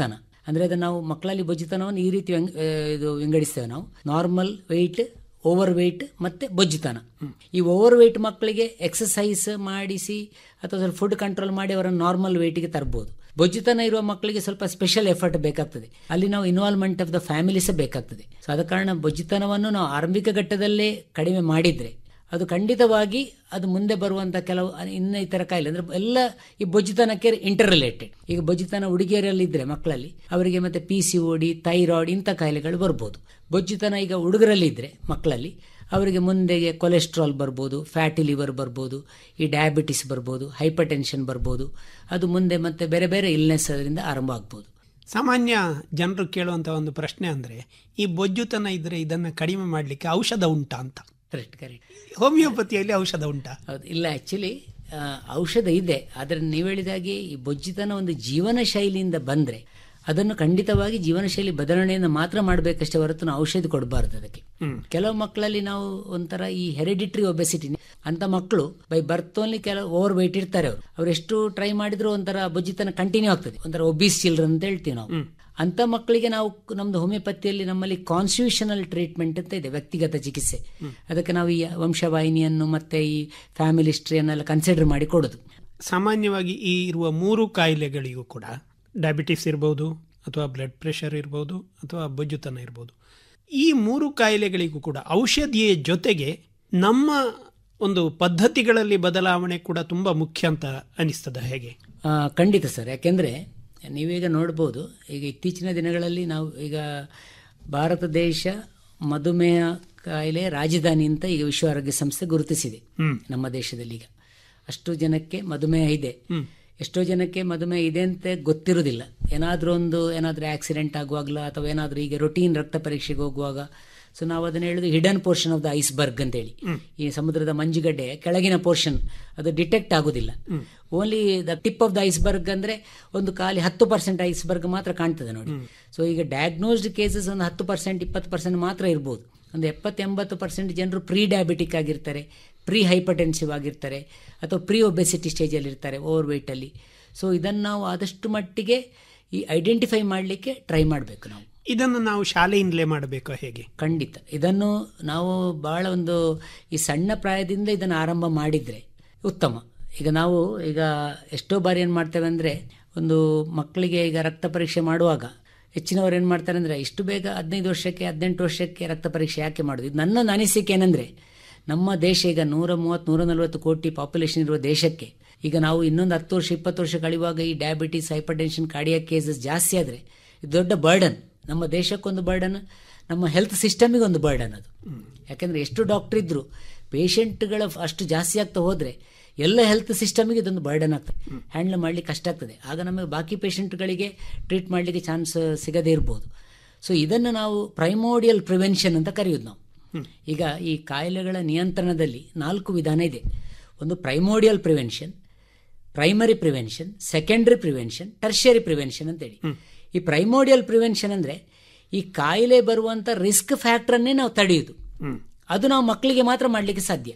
ಅಂದ್ರೆ ಅದನ್ನ ನಾವು ಮಕ್ಕಳಲ್ಲಿ ಬೊಜ್ಜುತನವನ್ನು ಈ ರೀತಿ ವ್ಯಂಗ್- ಆ, ಇದು ವಿಂಗಡಿಸ್ತೇವೆ ನಾವು ನಾರ್ಮಲ್ ವೆಯ್ಟ್ ಓವರ್ ವೆಯ್ಟ್ ಮತ್ತೆ ಬೊಜ್ಜುತನ ಈ ಓವರ್ ವೆಯ್ಟ್ ಮಕ್ಕಳಿಗೆ ಎಕ್ಸಸೈಸ್ ಮಾಡಿಸಿ ಅಥವಾ ಸ್ವಲ್ಪ ಫುಡ್ ಕಂಟ್ರೋಲ್ ಮಾಡಿ ಅವರನ್ನು ನಾರ್ಮಲ್ ವೆಯ್ಟ್ಗೆ ತರಬಹುದು ಬೊಜ್ಜುತನ ಇರುವ ಮಕ್ಕಳಿಗೆ ಸ್ವಲ್ಪ ಸ್ಪೆಷಲ್ ಎಫರ್ಟ್ ಬೇಕಾಗ್ತದೆ ಅಲ್ಲಿ ನಾವು ಇನ್ವಾಲ್ವ್ಮೆಂಟ್ ಆಫ್ ದ ಫ್ಯಾಮಿಲೀಸ್ ಬೇಕಾಗ್ತದೆ ಸೊ ಆದ ಕಾರಣ ಬೊಜ್ಜುತನವನ್ನು ನಾವು ಆರಂಭಿಕ ಘಟ್ಟದಲ್ಲೇ ಕಡಿಮೆ ಮಾಡಿದ್ರೆ ಅದು ಖಂಡಿತವಾಗಿ ಅದು ಮುಂದೆ ಬರುವಂತ ಕೆಲವು ಇನ್ನ ಇತರ ಕಾಯಿಲೆ ಅಂದ್ರೆ ಎಲ್ಲ ಈ ಬೊಜ್ಜುತನಕ್ಕೆ ಇಂಟರ್ ರಿಲೇಟೆಡ್ ಈಗ ಬೊಜ್ಜುತನ ಹುಡುಗಿಯರಲ್ಲಿ ಇದ್ರೆ ಮಕ್ಕಳಲ್ಲಿ ಅವರಿಗೆ ಮತ್ತೆ ಪಿ ಸಿ ಓಡಿ ಥೈರಾಯ್ಡ್ ಇಂಥ ಕಾಯಿಲೆಗಳು ಬರ್ಬೋದು ಬೊಜ್ಜುತನ ಈಗ ಹುಡುಗರಲ್ಲಿ ಇದ್ರೆ ಮಕ್ಕಳಲ್ಲಿ ಅವರಿಗೆ ಮುಂದೆಗೆ ಕೊಲೆಸ್ಟ್ರಾಲ್ ಬರ್ಬೋದು ಫ್ಯಾಟಿ ಲಿವರ್ ಬರ್ಬೋದು ಈ ಡಯಾಬಿಟಿಸ್ ಬರ್ಬೋದು ಹೈಪರ್ ಟೆನ್ಷನ್ ಬರ್ಬೋದು ಅದು ಮುಂದೆ ಮತ್ತೆ ಬೇರೆ ಬೇರೆ ಇಲ್ನೆಸ್ ಅದರಿಂದ ಆರಂಭ ಆಗ್ಬೋದು ಸಾಮಾನ್ಯ ಜನರು ಕೇಳುವಂಥ ಒಂದು ಪ್ರಶ್ನೆ ಅಂದರೆ ಈ ಬೊಜ್ಜುತನ ಇದ್ದರೆ ಇದನ್ನು ಕಡಿಮೆ ಮಾಡಲಿಕ್ಕೆ ಔಷಧ ಉಂಟಾ ಅಂತ ಕರೆಕ್ಟ್ ಕರೆಕ್ಟ್ ಹೋಮಿಯೋಪತಿಯಲ್ಲಿ ಔಷಧ ಉಂಟಾ ಹೌದು ಇಲ್ಲ ಆಕ್ಚುಲಿ ಔಷಧ ಇದೆ ಆದರೆ ನೀವು ಹೇಳಿದಾಗೆ ಈ ಬೊಜ್ಜಿತನ ಒಂದು ಜೀವನ ಶೈಲಿಯಿಂದ ಬಂದ್ರೆ ಅದನ್ನು ಖಂಡಿತವಾಗಿ ಜೀವನ ಶೈಲಿ ಬದಲಾವಣೆಯನ್ನು ಮಾತ್ರ ಮಾಡಬೇಕಷ್ಟೇ ಹೊರತು ನಾವು ಔಷಧಿ ಕೊಡಬಾರದು ಅದಕ್ಕೆ ಕೆಲವು ಮಕ್ಕಳಲ್ಲಿ ನಾವು ಒಂಥರ ಈ ಹೆರಿಡಿಟ್ರಿ ಒಬೆಸಿಟಿ ಅಂತ ಮಕ್ಕಳು ಬೈ ಬರ್ತ್ ಓನ್ಲಿ ಕೆಲವು ಓವರ್ ವೆಯ್ಟ್ ಇರ್ತಾರೆ ಅವರು ಅವ್ರು ಎಷ್ಟು ಟ್ರೈ ಮಾಡಿದ್ರು ಒಂಥರ ಬೊಜ್ಜಿತನ ಕಂಟಿನ್ಯೂ ಆಗ್ತದೆ ಒಂಥರ ಒಬೀಸ್ ಚಿಲ್ಡ್ರನ್ ಅಂತ ಹೇಳ್ತೀವಿ ನಾವು ಅಂತ ಮಕ್ಕಳಿಗೆ ನಾವು ನಮ್ದು ಹೋಮಿಯೋಪತಿಯಲ್ಲಿ ನಮ್ಮಲ್ಲಿ ಕಾನ್ಸ್ಟಿಟ್ಯೂಷನಲ್ ಟ್ರೀಟ್ಮೆಂಟ್ ಅಂತ ಇದೆ ವ್ಯಕ್ತಿಗತ ಚಿಕಿತ್ಸೆ ಅದಕ್ಕೆ ನಾವು ಈ ವಂಶವಾಹಿನಿಯನ್ನು ಮತ್ತೆ ಈ ಫ್ಯಾಮಿಲಿ ಹಿಸ್ಟ್ರಿಯನ್ನೆಲ್ಲ ಕನ್ಸಿಡರ್ ಮಾಡಿ ಕೊಡೋದು ಸಾಮಾನ್ಯವಾಗಿ ಈ ಇರುವ ಮೂರು ಕಾಯಿಲೆಗಳಿಗೂ ಕೂಡ ಡಯಾಬಿಟಿಸ್ ಇರ್ಬೋದು ಅಥವಾ ಬ್ಲಡ್ ಪ್ರೆಷರ್ ಇರ್ಬೋದು ಅಥವಾ ಬೊಜ್ಜುತನ ಇರ್ಬೋದು ಈ ಮೂರು ಕಾಯಿಲೆಗಳಿಗೂ ಕೂಡ ಔಷಧಿಯ ಜೊತೆಗೆ ನಮ್ಮ ಒಂದು ಪದ್ಧತಿಗಳಲ್ಲಿ ಬದಲಾವಣೆ ಕೂಡ ತುಂಬ ಮುಖ್ಯ ಅಂತ ಅನಿಸ್ತದ ಹೇಗೆ ಆ, ಖಂಡಿತ ಸರ್ ಯಾಕೆಂದ್ರೆ ನೀವೀಗ ನೋಡ್ಬೋದು ಈಗ ಇತ್ತೀಚಿನ ದಿನಗಳಲ್ಲಿ ನಾವು ಈಗ ಭಾರತ ದೇಶ ಮಧುಮೇಹ ಕಾಯಿಲೆ ರಾಜಧಾನಿ ಅಂತ ಈಗ ವಿಶ್ವ ಆರೋಗ್ಯ ಸಂಸ್ಥೆ ಗುರುತಿಸಿದೆ ನಮ್ಮ ದೇಶದಲ್ಲಿ ಈಗ ಅಷ್ಟು ಜನಕ್ಕೆ ಮಧುಮೇಹ ಇದೆ ಎಷ್ಟೋ ಜನಕ್ಕೆ ಮಧುಮೇಹ ಇದೆ ಅಂತ ಗೊತ್ತಿರುವುದಿಲ್ಲ ಏನಾದರೂ ಒಂದು ಏನಾದರೂ ಆಕ್ಸಿಡೆಂಟ್ ಆಗುವಾಗಲ ಅಥವಾ ಏನಾದರೂ ಈಗ ರೊಟೀನ್ ರಕ್ತ ಪರೀಕ್ಷೆಗೆ ಹೋಗುವಾಗ ಸೊ ನಾವು ಅದನ್ನ ಹೇಳುದು hidden portion of the iceberg ಅಂತೇಳಿ ಈ ಸಮುದ್ರದ ಮಂಜುಗಡ್ಡೆ ಕೆಳಗಿನ ಪೋರ್ಷನ್ ಅದು ಡಿಟೆಕ್ಟ್ ಆಗುದಿಲ್ಲ only the tip of the iceberg ಅಂದ್ರೆ ಒಂದು ಖಾಲಿ ಹತ್ತು ಪರ್ಸೆಂಟ್ ಐಸ್ಬರ್ಗ್ ಮಾತ್ರ ಕಾಣ್ತದೆ ನೋಡಿ ಸೊ ಈಗ ಡಯಾಗ್ನೋಸ್ಡ್ ಕೇಸಸ್ ಒಂದು ಹತ್ತು ಪರ್ಸೆಂಟ್ ಇಪ್ಪತ್ತು ಪರ್ಸೆಂಟ್ ಮಾತ್ರ ಇರ್ಬೋದು ಒಂದು ಎಪ್ಪತ್ತು ಎಂಬತ್ತು ಪರ್ಸೆಂಟ್ ಜನರು ಪ್ರೀ ಡಯಾಬಿಟಿಕ್ ಆಗಿರ್ತಾರೆ ಪ್ರೀ ಹೈಪರ್ಟೆನ್ಸಿವ್ ಆಗಿರ್ತಾರೆ ಅಥವಾ ಪ್ರೀ ಒಬೆಸಿಟಿ ಸ್ಟೇಜಲ್ಲಿ ಇರ್ತಾರೆ ಓವರ್ ವೆಯ್ಟಲ್ಲಿ ಸೊ ಇದನ್ನು ನಾವು ಆದಷ್ಟು ಮಟ್ಟಿಗೆ ಈ ಐಡೆಂಟಿಫೈ ಮಾಡಲಿಕ್ಕೆ ಟ್ರೈ ಮಾಡಬೇಕು ನಾವು ಇದನ್ನು ನಾವು ಶಾಲೆಯಿಂದಲೇ ಮಾಡಬೇಕು ಹೇಗೆ ಖಂಡಿತ ಇದನ್ನು ನಾವು ಬಹಳ ಒಂದು ಈ ಸಣ್ಣ ಪ್ರಾಯದಿಂದ ಇದನ್ನು ಆರಂಭ ಮಾಡಿದ್ರೆ ಉತ್ತಮ ಈಗ ನಾವು ಈಗ ಎಷ್ಟೋ ಬಾರಿ ಏನು ಮಾಡ್ತೇವೆ ಅಂದರೆ ಒಂದು ಮಕ್ಕಳಿಗೆ ಈಗ ರಕ್ತ ಪರೀಕ್ಷೆ ಮಾಡುವಾಗ ಹೆಚ್ಚಿನವ್ರು ಏನು ಮಾಡ್ತಾರೆ ಅಂದರೆ ಇಷ್ಟು ಬೇಗ ಹದಿನೈದು ವರ್ಷಕ್ಕೆ ಹದಿನೆಂಟು ವರ್ಷಕ್ಕೆ ರಕ್ತ ಪರೀಕ್ಷೆ ಯಾಕೆ ಮಾಡೋದು ಇದು ನನ್ನ ಅನಿಸಿಕೆ ಏನಂದರೆ ನಮ್ಮ ದೇಶ ಈಗ ನೂರ ಮೂವತ್ತು ನೂರ ನಲವತ್ತು ಕೋಟಿ ಪಾಪ್ಯುಲೇಷನ್ ಇರುವ ದೇಶಕ್ಕೆ ಈಗ ನಾವು ಇನ್ನೊಂದು ಹತ್ತು ವರ್ಷ ಇಪ್ಪತ್ತು ವರ್ಷ ಕಳೆಯುವಾಗ ಈ diabetes hypertension cardiac cases ಜಾಸ್ತಿ ಆದರೆ ಇದು ದೊಡ್ಡ ಬರ್ಡನ್ ನಮ್ಮ ದೇಶಕ್ಕೊಂದು ಬರ್ಡನ್ ನಮ್ಮ ಹೆಲ್ತ್ ಸಿಸ್ಟಮಿಗೆ ಒಂದು ಬರ್ಡನ್ ಅದು ಯಾಕಂದ್ರೆ ಎಷ್ಟು ಡಾಕ್ಟರ್ ಇದ್ರು ಪೇಷಂಟ್ಗಳ ಅಷ್ಟು ಜಾಸ್ತಿ ಆಗ್ತಾ ಹೋದ್ರೆ ಎಲ್ಲ ಹೆಲ್ತ್ ಸಿಸ್ಟಮಿಗೆ ಇದೊಂದು ಬರ್ಡನ್ ಆಗ್ತದೆ ಹ್ಯಾಂಡಲ್ ಮಾಡ್ಲಿಕ್ಕೆ ಕಷ್ಟ ಆಗ್ತದೆ ಆಗ ನಮಗೆ ಬಾಕಿ ಪೇಷಂಟ್ಗಳಿಗೆ ಟ್ರೀಟ್ ಮಾಡಲಿಕ್ಕೆ ಚಾನ್ಸ್ ಸಿಗದೇ ಇರ್ಬೋದು ಸೊ ಇದನ್ನು ನಾವು ಪ್ರೈಮೋಡಿಯಲ್ ಪ್ರಿವೆನ್ಷನ್ ಅಂತ ಕರೆಯೋದು ನಾವು ಈಗ ಈ ಕಾಯಿಲೆಗಳ ನಿಯಂತ್ರಣದಲ್ಲಿ ನಾಲ್ಕು ವಿಧಾನ ಇದೆ ಒಂದು primordial prevention primary prevention secondary prevention tertiary prevention ಅಂತೇಳಿ ಈ ಪ್ರೈಮೋಡಿಯಲ್ ಪ್ರಿವೆನ್ಷನ್ ಅಂದ್ರೆ ಈ ಕಾಯಿಲೆ ಬರುವಂತ ರಿಸ್ಕ್ ಫ್ಯಾಕ್ಟರ್ ಅನ್ನೇ ನಾವು ತಡೆಯುದು ಅದು ನಾವು ಮಕ್ಕಳಿಗೆ ಮಾತ್ರ ಮಾಡಲಿಕ್ಕೆ ಸಾಧ್ಯ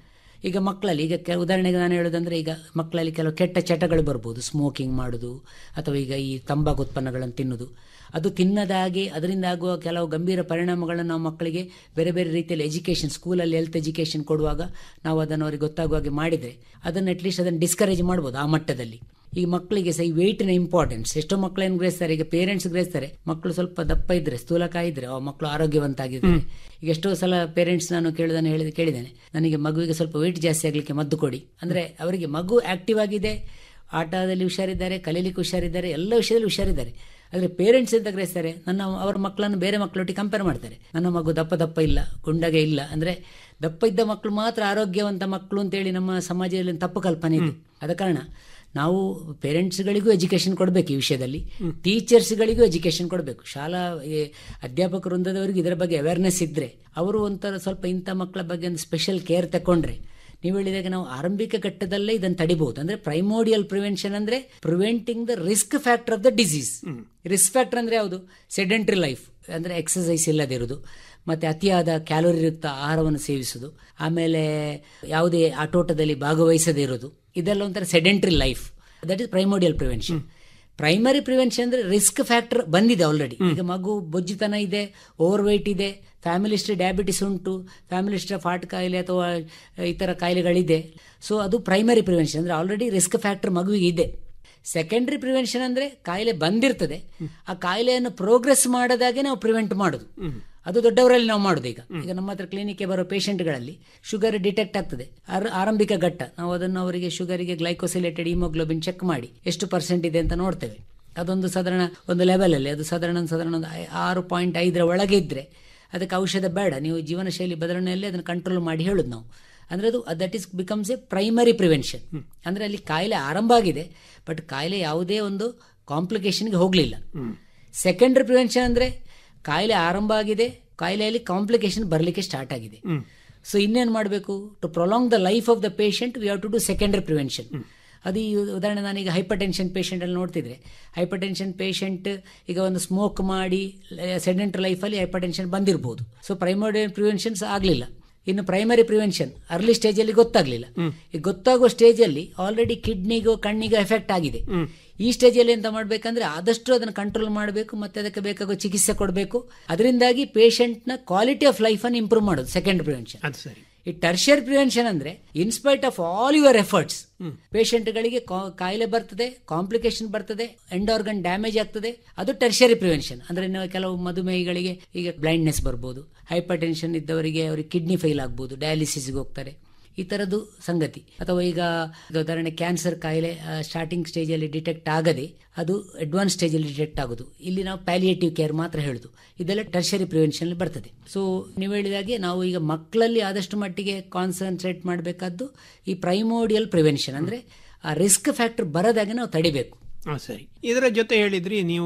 ಈಗ ಮಕ್ಕಳಲ್ಲಿ ಈಗ ಕೆ- ಉದಾಹರಣೆಗೆ ನಾನು ಹೇಳೋದಂದ್ರೆ ಈಗ ಮಕ್ಕಳಲ್ಲಿ ಕೆಲವು ಕೆಟ್ಟ ಚಟಗಳು ಬರ್ಬೋದು ಸ್ಮೋಕಿಂಗ್ ಮಾಡೋದು ಅಥವಾ ಈಗ ಈ ತಂಬಾಕು ಉತ್ಪನ್ನಗಳನ್ನು ತಿನ್ನೋದು ಅದು ತಿನ್ನದಾಗಿ ಅದರಿಂದ ಆಗುವ ಕೆಲವು ಗಂಭೀರ ಪರಿಣಾಮಗಳನ್ನು ನಾವು ಮಕ್ಕಳಿಗೆ ಬೇರೆ ಬೇರೆ ರೀತಿಯಲ್ಲಿ ಎಜುಕೇಷನ್ ಸ್ಕೂಲಲ್ಲಿ ಹೆಲ್ತ್ ಎಜುಕೇಷನ್ ಕೊಡುವಾಗ ನಾವು ಅದನ್ನು ಅವರಿಗೆ ಗೊತ್ತಾಗುವ ಹಾಗೆ ಮಾಡಿದರೆ ಅದನ್ನು ಅಟ್ಲೀಸ್ಟ್ ಅದನ್ನು ಡಿಸ್ಕರೇಜ್ ಮಾಡ್ಬೋದು ಆ ಮಟ್ಟದಲ್ಲಿ ಈ ಮಕ್ಕಳಿಗೆ ಸಹ ಈ ವೆಯ್ಟಿನ ಇಂಪಾರ್ಟೆನ್ಸ್ ಎಷ್ಟೋ ಮಕ್ಕಳು ಏನು ಗ್ರಹಿಸ್ತಾರೆ ಈಗ ಪೇರೆಂಟ್ಸ್ ಗ್ರಹಿಸ್ತಾರೆ ಮಕ್ಕಳು ಸ್ವಲ್ಪ ದಪ್ಪ ಇದ್ರೆ ಸ್ಥೂಲಕಾಯ ಇದ್ರೆ ಆ ಮಕ್ಕಳು ಆರೋಗ್ಯವಂತ ಆಗಿದ್ದಾರೆ ಈಗ ಎಷ್ಟೋ ಸಲ ಪೇರೆಂಟ್ಸ್ ನಾನು ಕೇಳಿದಾನೆ ಹೇಳಿದ ಕೇಳಿದ್ದೇನೆ ನನಗೆ ಮಗುವಿಗೆ ಸ್ವಲ್ಪ ವೆಯ್ಟ್ ಜಾಸ್ತಿ ಆಗಲಿಕ್ಕೆ ಮದ್ದು ಕೊಡಿ ಅಂದ್ರೆ ಅವರಿಗೆ ಮಗು ಆಕ್ಟಿವ್ ಆಗಿದೆ ಆಟದಲ್ಲಿ ಹುಷಾರಿದ್ದಾರೆ ಕಲೀಲಿಕ್ಕೆ ಹುಷಾರಿದ್ದಾರೆ ಎಲ್ಲ ವಿಷಯದಲ್ಲಿ ಹುಷಾರಿದ್ದಾರೆ ಆದರೆ ಪೇರೆಂಟ್ಸ್ ಅಂತ ಗ್ರಹಿಸ್ತಾರೆ ನನ್ನ ಅವರ ಮಕ್ಕಳನ್ನು ಬೇರೆ ಮಕ್ಕಳೊಟ್ಟಿಗೆ ಕಂಪೇರ್ ಮಾಡ್ತಾರೆ ನನ್ನ ಮಗು ದಪ್ಪ ದಪ್ಪ ಇಲ್ಲ ಗುಂಡಗೆ ಇಲ್ಲ ಅಂದ್ರೆ ದಪ್ಪ ಇದ್ದ ಮಕ್ಕಳು ಮಾತ್ರ ಆರೋಗ್ಯವಂತ ಮಕ್ಕಳು ಅಂತೇಳಿ ನಮ್ಮ ಸಮಾಜದಲ್ಲಿ ಒಂದು ತಪ್ಪು ಕಲ್ಪನೆ ಇದೆ ಆದ ಕಾರಣ ನಾವು ಪೇರೆಂಟ್ಸ್ಗಳಿಗೂ ಎಜುಕೇಶನ್ ಕೊಡಬೇಕು ಈ ವಿಷಯದಲ್ಲಿ ಟೀಚರ್ಸ್ಗಳಿಗೂ ಎಜುಕೇಶನ್ ಕೊಡಬೇಕು ಶಾಲಾ ಈ ಅಧ್ಯಾಪಕ ವೃಂದದವರಿಗೂ ಇದರ ಬಗ್ಗೆ ಅವೇರ್ನೆಸ್ ಇದ್ರೆ ಅವರು ಒಂಥರ ಸ್ವಲ್ಪ ಇಂಥ ಮಕ್ಕಳ ಬಗ್ಗೆ ಒಂದು ಸ್ಪೆಷಲ್ ಕೇರ್ ತಗೊಂಡ್ರೆ ನೀವು ಹೇಳಿದಾಗ ನಾವು ಆರಂಭಿಕ ಘಟ್ಟದಲ್ಲೇ ಇದನ್ನು ತಡಿಬಹುದು ಅಂದ್ರೆ ಪ್ರೈಮೋಡಿಯಲ್ ಪ್ರಿವೆನ್ಷನ್ ಅಂದ್ರೆ preventing the risk factor of the disease risk factor ಅಂದ್ರೆ ಯಾವುದು ಸೆಡೆಂಟ್ರಿ ಲೈಫ್ ಅಂದ್ರೆ ಎಕ್ಸಸೈಸ್ ಇಲ್ಲದಿರುವುದು ಮತ್ತೆ ಅತಿಯಾದ ಕ್ಯಾಲೋರಿ ಯುಕ್ತ ಆಹಾರವನ್ನು ಸೇವಿಸುವುದು ಆಮೇಲೆ ಯಾವುದೇ ಆಟೋಟದಲ್ಲಿ ಭಾಗವಹಿಸದೇ ಇರೋದು ಇದೆಲ್ಲ ಒಂಥರ sedentary life that is primordial prevention primary prevention ಅಂದ್ರೆ ರಿಸ್ಕ್ ಫ್ಯಾಕ್ಟರ್ ಬಂದಿದೆ ಆಲ್ರೆಡಿ ಈಗ ಮಗು ಬೊಜ್ಜುತನ ಇದೆ ಓವರ್ ವೆಯ್ಟ್ ಇದೆ ಫ್ಯಾಮಿಲಿ ಹಿಸ್ಟ್ರಿ ಡಯಾಬಿಟಿಸ್ ಉಂಟು ಫ್ಯಾಮಿಲಿ ಹಿಸ್ಟ್ರಿ ಆಫ್ ಹಾರ್ಟ್ ಕಾಯಿಲೆ ಅಥವಾ ಇತರ ಕಾಯಿಲೆಗಳಿದೆ ಸೊ ಅದು ಪ್ರೈಮರಿ ಪ್ರಿವೆನ್ಷನ್ ಅಂದ್ರೆ ಆಲ್ರೆಡಿ ರಿಸ್ಕ್ ಫ್ಯಾಕ್ಟರ್ ಮಗುವಿಗೆ ಇದೆ ಸೆಕೆಂಡರಿ ಪ್ರಿವೆನ್ಷನ್ ಅಂದ್ರೆ ಕಾಯಿಲೆ ಬಂದಿರ್ತದೆ ಆ ಕಾಯಿಲೆಯನ್ನು ಪ್ರೋಗ್ರೆಸ್ ಮಾಡದಾಗೆ ನಾವು ಪ್ರಿವೆಂಟ್ ಮಾಡೋದು ಅದು ದೊಡ್ಡವರಲ್ಲಿ ನಾವು ಮಾಡೋದು ಈಗ ಈಗ ನಮ್ಮ ಹತ್ರ ಕ್ಲಿನಿಕ್ಗೆ ಬರೋ ಪೇಷಂಟ್ಗಳಲ್ಲಿ ಶುಗರ್ ಡಿಟೆಕ್ಟ್ ಆಗ್ತದೆ ಆರ- ಆರಂಭಿಕ ಘಟ್ಟ ನಾವು ಅದನ್ನು ಅವರಿಗೆ ಶುಗರಿಗೆ ಗ್ಲೈಕೋಸಿಲೇಟೆಡ್ ಹಿಮೋಗ್ಲೋಬಿನ್ ಚೆಕ್ ಮಾಡಿ ಎಷ್ಟು ಪರ್ಸೆಂಟ್ ಇದೆ ಅಂತ ನೋಡ್ತೇವೆ ಅದೊಂದು ಸಾಧಾರಣ ಒಂದು ಲೆವೆಲ್ ಅಲ್ಲಿ ಅದು ಸಾಧಾರಣ ಒಂದು ಸಾಧಾರಣ ಒಂದು ಐ- ಆರು ಪಾಯಿಂಟ್ ಐದರ ಒಳಗೆ ಇದ್ರೆ ಅದಕ್ಕೆ ಔಷಧ ಬೇಡ ನೀವು ಜೀವನ ಶೈಲಿ ಬದಲಾವಣೆಯಲ್ಲಿ ಅದನ್ನು ಕಂಟ್ರೋಲ್ ಮಾಡಿ ಹೇಳುದು ನಾವು ಅಂದ್ರೆ ಅದು that is becomes a primary prevention ಅಂದ್ರೆ ಅಲ್ಲಿ ಕಾಯಿಲೆ ಆರಂಭ ಆಗಿದೆ ಬಟ್ ಕಾಯಿಲೆ ಯಾವುದೇ ಒಂದು ಕಾಂಪ್ಲಿಕೇಶನ್ಗೆ ಹೋಗಲಿಲ್ಲ ಸೆಕೆಂಡರಿ ಪ್ರಿವೆನ್ಷನ್ ಅಂದ್ರೆ ಕಾಯಿಲೆ ಆರಂಭ ಆಗಿದೆ ಕಾಯಿಲೆಯಲ್ಲಿ ಕಾಂಪ್ಲಿಕೇಶನ್ ಬರಲಿಕ್ಕೆ ಸ್ಟಾರ್ಟ್ ಆಗಿದೆ ಸೊ ಇನ್ನೇನು ಮಾಡಬೇಕು to prolong the life of the patient we have to do secondary prevention ಅದು ಈ ಉದಾಹರಣೆ ನಾನೀಗ ಹೈಪರ್ ಟೆನ್ಷನ್ ಪೇಷಂಟ್ ಅಲ್ಲಿ ನೋಡ್ತಿದ್ರೆ ಹೈಪರ್ ಟೆನ್ಷನ್ ಪೇಷಂಟ್ ಈಗ ಒಂದು ಸ್ಮೋಕ್ ಮಾಡಿ ಸೆಡೆಂಟರ್ ಲೈಫಲ್ಲಿ ಹೈಪರ್ ಟೆನ್ಷನ್ ಬಂದಿರಬಹುದು ಸೊ ಪ್ರೈಮರಿ ಪ್ರಿವೆನ್ಷನ್ಸ್ ಆಗಲಿಲ್ಲ ಇನ್ನು ಪ್ರೈಮರಿ ಪ್ರಿವೆನ್ಷನ್ ಅರ್ಲಿ ಸ್ಟೇಜಲ್ಲಿ ಗೊತ್ತಾಗ್ಲಿಲ್ಲ ಈ ಗೊತ್ತಾಗುವ ಸ್ಟೇಜಲ್ಲಿ ಆಲ್ರೆಡಿ ಕಿಡ್ನಿಗೂ ಕಣ್ಣಿಗೂ ಎಫೆಕ್ಟ್ ಆಗಿದೆ ಈ ಸ್ಟೇಜಲ್ಲಿ ಎಂತ ಮಾಡ್ಬೇಕಂದ್ರೆ ಆದಷ್ಟು ಅದನ್ನು ಕಂಟ್ರೋಲ್ ಮಾಡಬೇಕು ಮತ್ತೆ ಅದಕ್ಕೆ ಬೇಕಾಗೋ ಚಿಕಿತ್ಸೆ ಕೊಡಬೇಕು ಅದರಿಂದಾಗಿ ನ ಕ್ವಾಲಿಟಿ ಆಫ್ ಲೈಫ್ ಅನ್ನು ಇಂಪ್ರೂವ್ ಮಾಡೋದು ಸೆಕೆಂಡ್ ಪ್ರಿವೆನ್ಷನ್ ಅದು ಸರಿ ಈ ಟರ್ಷಿಯರ್ ಪ್ರಿವೆನ್ಷನ್ ಅಂದ್ರೆ in spite of all your efforts ಗಳಿಗೆ ಕಾಯಿಲೆ ಬರ್ತದೆ ಕಾಂಪ್ಲಿಕೇಶನ್ ಬರ್ತದೆ ಎಂಡ್ ಆರ್ಗನ್ ಡ್ಯಾಮೇಜ್ ಆಗ್ತದೆ ಅದು ಟರ್ಷಿಯರಿ ಪ್ರಿವೆನ್ಷನ್ ಅಂದ್ರೆ ನೀವು ಕೆಲವು ಮಧುಮೇಹಿಗಳಿಗೆ ಈಗ ಬ್ಲೈಂಡ್ನೆಸ್ ಬರ್ಬೋದು ಹೈಪರ್ ಟೆನ್ಷನ್ ಇದ್ದವರಿಗೆ ಅವರಿಗೆ ಕಿಡ್ನಿ ಫೈಲ್ ಆಗ್ಬೋದು ಡಯಾಲಿಸಿಸ್ಗೆ ಹೋಗ್ತಾರೆ ಈ ತರದ್ದು ಸಂಗತಿ ಅಥವಾ ಈಗ ಉದಾಹರಣೆ ಕ್ಯಾನ್ಸರ್ ಕಾಯಿಲೆ ಸ್ಟಾರ್ಟಿಂಗ್ ಸ್ಟೇಜಲ್ಲಿ ಡಿಟೆಕ್ಟ್ ಆಗದೆ ಅದು ಅಡ್ವಾನ್ಸ್ ಸ್ಟೇಜಲ್ಲಿ ಡಿಟೆಕ್ಟ್ ಆಗೋದು ಇಲ್ಲಿ ನಾವು ಪ್ಯಾಲಿಯೇಟಿವ್ ಕೇರ್ ಮಾತ್ರ ಹೇಳುದು ಇದೆಲ್ಲ ಟರ್ಷರಿ ಪ್ರಿವೆನ್ಷನ್ ಬರ್ತದೆ ಸೊ ನೀವು ಹೇಳಿದಾಗೆ ನಾವು ಈಗ ಮಕ್ಕಳಲ್ಲಿ ಆದಷ್ಟು ಮಟ್ಟಿಗೆ ಕಾನ್ಸಂಟ್ರೇಟ್ ಮಾಡಬೇಕಾದ್ದು ಈ ಪ್ರೈಮೋಡಿಯಲ್ ಪ್ರಿವೆನ್ಷನ್ ಅಂದ್ರೆ ಆ ರಿಸ್ಕ್ ಫ್ಯಾಕ್ಟರ್ ಬರದಾಗೆ ನಾವು ತಡಿಬೇಕು ಹಾಂ ಸರಿ ಇದರ ಜೊತೆ ಹೇಳಿದ್ರಿ ನೀವು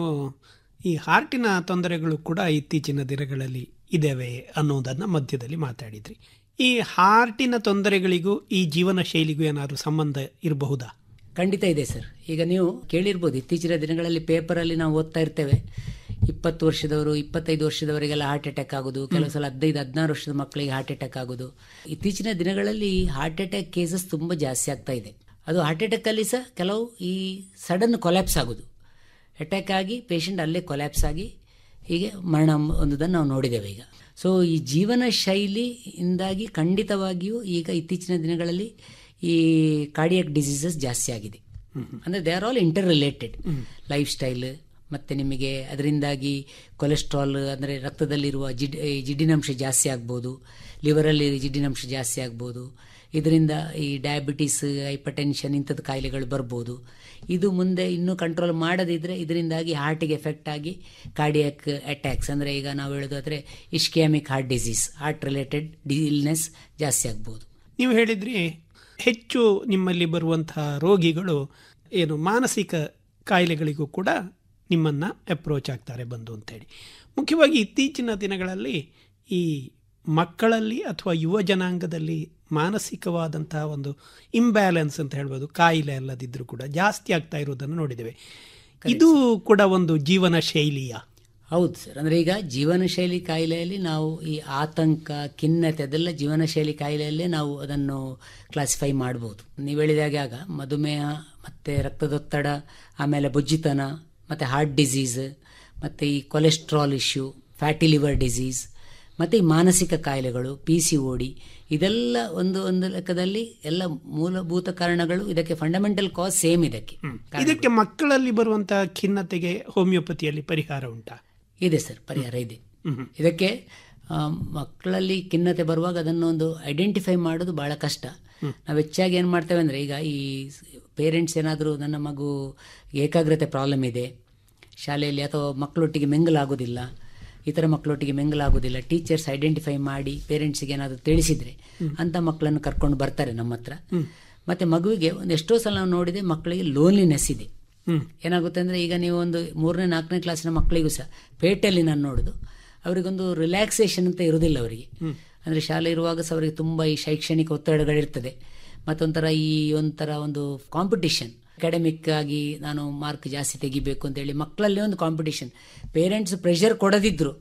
ಈ ಹಾರ್ಟಿನ ತೊಂದರೆಗಳು ಕೂಡ ಇತ್ತೀಚಿನ ದಿನಗಳಲ್ಲಿ ಇದ್ದಾವೆ ಅನ್ನೋದನ್ನ ಮಧ್ಯದಲ್ಲಿ ಮಾತಾಡಿದ್ರಿ ಈ ಹಾರ್ಟಿನ ತೊಂದರೆಗಳಿಗೂ ಈ ಜೀವನ ಶೈಲಿಗೂ ಏನಾದರೂ ಸಂಬಂಧ ಇರಬಹುದಾ ಖಂಡಿತ ಇದೆ ಸರ್ ಈಗ ನೀವು ಕೇಳಿರ್ಬೋದು ಇತ್ತೀಚಿನ ದಿನಗಳಲ್ಲಿ ಪೇಪರಲ್ಲಿ ನಾವು ಓದ್ತಾ ಇರ್ತೇವೆ ಇಪ್ಪತ್ತು ವರ್ಷದವರು ಇಪ್ಪತ್ತೈದು ವರ್ಷದವರಿಗೆಲ್ಲ ಹಾರ್ಟ್ ಅಟ್ಯಾಕ್ ಆಗೋದು ಕೆಲವು ಸಲ ಹದಿನೈದು ಹದಿನಾರು ವರ್ಷದ ಮಕ್ಕಳಿಗೆ ಹಾರ್ಟ್ ಅಟ್ಯಾಕ್ ಆಗೋದು ಇತ್ತೀಚಿನ ದಿನಗಳಲ್ಲಿ ಹಾರ್ಟ್ ಅಟ್ಯಾಕ್ ಕೇಸಸ್ ತುಂಬ ಜಾಸ್ತಿ ಆಗ್ತಾ ಇದೆ ಅದು ಹಾರ್ಟ್ ಅಟ್ಯಾಕ್ ಅಲ್ಲಿ ಸಹ ಕೆಲವು ಈ ಸಡನ್ ಕೊಲ್ಯಾಪ್ಸ್ ಆಗೋದು ಅಟ್ಯಾಕ್ ಆಗಿ ಪೇಷಂಟ್ ಅಲ್ಲೇ ಕೊಲ್ಯಾಪ್ಸ್ ಆಗಿ ಹೀಗೆ ಮರಣ ಹೊಂದುವುದನ್ನು ನಾವು ನೋಡಿದ್ದೇವೆ ಈಗ ಸೊ ಈ ಜೀವನ ಶೈಲಿಯಿಂದಾಗಿ ಖಂಡಿತವಾಗಿಯೂ ಈಗ ಇತ್ತೀಚಿನ ದಿನಗಳಲ್ಲಿ ಈ ಕಾರ್ಡಿಯಾಕ್ ಡಿಸೀಸಸ್ ಜಾಸ್ತಿ ಆಗಿದೆ ಅಂದ್ರೆ they are all interrelated lifestyle ಮತ್ತೆ ನಿಮಗೆ ಅದರಿಂದಾಗಿ ಕೊಲೆಸ್ಟ್ರಾಲ್ ಅಂದರೆ ರಕ್ತದಲ್ಲಿರುವ ಜಿಡ್ ಈ ಜಿಡ್ಡಿನಂಶ ಜಾಸ್ತಿ ಆಗ್ಬೋದು ಲಿವರಲ್ಲಿ ಜಿಡ್ಡಿನಂಶ ಜಾಸ್ತಿ ಆಗ್ಬೋದು ಇದರಿಂದ ಈ ಡಯಾಬಿಟಿಸ್ ಹೈಪರ್ ಟೆನ್ಷನ್ ಇಂಥದ್ದು ಕಾಯಿಲೆಗಳು ಬರ್ಬೋದು ಇದು ಮುಂದೆ ಇನ್ನೂ ಕಂಟ್ರೋಲ್ ಮಾಡದಿದ್ರೆ ಇದರಿಂದಾಗಿ ಹಾರ್ಟಿಗೆ ಎಫೆಕ್ಟ್ ಆಗಿ ಕಾರ್ಡಿಯಾಕ್ ಅಟ್ಯಾಕ್ಸ್ ಅಂದರೆ ಈಗ ನಾವು ಹೇಳೋದಾದ್ರೆ ischaemic heart disease heart related illness ಜಾಸ್ತಿ ಆಗ್ಬೋದು ನೀವು ಹೇಳಿದ್ರಿ ಹೆಚ್ಚು ನಿಮ್ಮಲ್ಲಿ ಬರುವಂತಹ ರೋಗಿಗಳು ಏನು ಮಾನಸಿಕ ಕಾಯಿಲೆಗಳಿಗೂ ಕೂಡ ನಿಮ್ಮನ್ನ ಅಪ್ರೋಚ್ ಆಗ್ತಾರೆ ಬಂದು ಅಂತೇಳಿ ಮುಖ್ಯವಾಗಿ ಇತ್ತೀಚಿನ ದಿನಗಳಲ್ಲಿ ಈ ಮಕ್ಕಳಲ್ಲಿ ಅಥವಾ ಯುವ ಜನಾಂಗದಲ್ಲಿ ಮಾನಸಿಕವಾದಂತಹ ಒಂದು ಇಂಬ್ಯಾಲೆನ್ಸ್ ಅಂತ ಹೇಳ್ಬೋದು ಕಾಯಿಲೆ ಅಲ್ಲದಿದ್ರೂ ಕೂಡ ಜಾಸ್ತಿ ಆಗ್ತಾ ಇರೋದನ್ನು ನೋಡಿದ್ದೇವೆ ಇದು ಕೂಡ ಒಂದು ಜೀವನ ಶೈಲಿಯ ಹೌದು ಸರ್ ಅಂದ್ರೆ ಈಗ ಜೀವನ ಶೈಲಿ ಕಾಯಿಲೆಯಲ್ಲಿ ನಾವು ಈ ಆತಂಕ ಖಿನ್ನತೆ ಅದೆಲ್ಲ ಜೀವನ ಶೈಲಿ ಕಾಯಿಲೆಯಲ್ಲೇ ನಾವು ಅದನ್ನು ಕ್ಲಾಸಿಫೈ ಮಾಡ್ಬೋದು ನೀವು ಹೇಳಿದಾಗೆ ಆಗ ಮಧುಮೇಹ ಮತ್ತೆ ರಕ್ತದೊತ್ತಡ ಆಮೇಲೆ ಬೊಜ್ಜಿತನ ಮತ್ತೆ ಹಾರ್ಟ್ ಡಿಸೀಸ್ ಮತ್ತೆ ಈ cholesterol issue fatty liver disease ಮತ್ತೆ ಈ ಮಾನಸಿಕ ಕಾಯಿಲೆಗಳು ಪಿ ಸಿ ಓಡಿ ಇದೆಲ್ಲ ಒಂದು ಒಂದು ಲೆಕ್ಕದಲ್ಲಿ ಎಲ್ಲ ಮೂಲಭೂತ ಕಾರಣಗಳು ಇದಕ್ಕೆ ಫಂಡಮೆಂಟಲ್ ಕಾಸ್ ಸೇಮ್ ಇದಕ್ಕೆ ಇದಕ್ಕೆ ಮಕ್ಕಳಲ್ಲಿ ಬರುವಂತಹ ಖಿನ್ನತೆಗೆ ಹೋಮಿಯೋಪತಿಯಲ್ಲಿ ಪರಿಹಾರ ಉಂಟಾ ಇದೆ ಸರ್ ಪರಿಹಾರ ಇದೆ ಇದಕ್ಕೆ ಆ, ಮಕ್ಕಳಲ್ಲಿ ಖಿನ್ನತೆ ಬರುವಾಗ ಅದನ್ನು ಒಂದು ಐಡೆಂಟಿಫೈ ಮಾಡೋದು ಬಹಳ ಕಷ್ಟ ನಾವು ಹೆಚ್ಚಾಗಿ ಏನು ಮಾಡ್ತೇವೆ ಅಂದರೆ ಈಗ ಈ ಪೇರೆಂಟ್ಸ್ ಏನಾದರೂ ನನ್ನ ಮಗು ಏಕಾಗ್ರತೆ ಪ್ರಾಬ್ಲಮ್ ಇದೆ ಶಾಲೆಯಲ್ಲಿ ಅಥವಾ ಮಕ್ಕಳೊಟ್ಟಿಗೆ ಮಿಂಗಲ್ ಆಗೋದಿಲ್ಲ ಇತರ ಮಕ್ಕಳೊಟ್ಟಿಗೆ ಮಿಂಗಲ್ ಆಗೋದಿಲ್ಲ ಟೀಚರ್ಸ್ ಐಡೆಂಟಿಫೈ ಮಾಡಿ ಪೇರೆಂಟ್ಸ್ಗೆ ಏನಾದರೂ ತಿಳಿಸಿದ್ರೆ ಅಂತ ಮಕ್ಕಳನ್ನು ಕರ್ಕೊಂಡು ಬರ್ತಾರೆ ನಮ್ಮ ಹತ್ರ ಮತ್ತೆ ಮಗುವಿಗೆ ಒಂದು ಎಷ್ಟೋ ಸಲ ನಾವು ನೋಡಿದೆ ಮಕ್ಕಳಿಗೆ ಲೋನ್ಲಿನೆಸ್ ಇದೆ ಏನಾಗುತ್ತೆ ಅಂದರೆ ಈಗ ನೀವು ಒಂದು ಮೂರನೇ ನಾಲ್ಕನೇ ಕ್ಲಾಸಿನ ಮಕ್ಕಳಿಗೂ ಸಹ ಪೇಟೆಯಲ್ಲಿ ನಾನು ನೋಡೋದು ಅವರಿಗೊಂದು ರಿಲ್ಯಾಕ್ಸೇಷನ್ ಅಂತ ಇರೋದಿಲ್ಲ ಅವರಿಗೆ ಅಂದರೆ ಶಾಲೆ ಇರುವಾಗ ಸಹ ಅವರಿಗೆ ತುಂಬ ಈ ಶೈಕ್ಷಣಿಕ ಒತ್ತಡಗಳಿರ್ತದೆ ಮತ್ತೊಂಥರ ಈ ಒಂಥರ ಒಂದು ಕಾಂಪಿಟಿಷನ್ ಅಕಾಡೆಮಿಕ್ ಆಗಿ ನಾನು ಮಾರ್ಕ್ ಜಾಸ್ತಿ ತೆಗಿಬೇಕು ಅಂತೇಳಿ ಮಕ್ಕಳಲ್ಲಿ ಒಂದು ಕಾಂಪಿಟಿಷನ್ ಪೇರೆಂಟ್ಸ್ ಪ್ರೆಷರ್ ಕೊಡದಿದ್ರು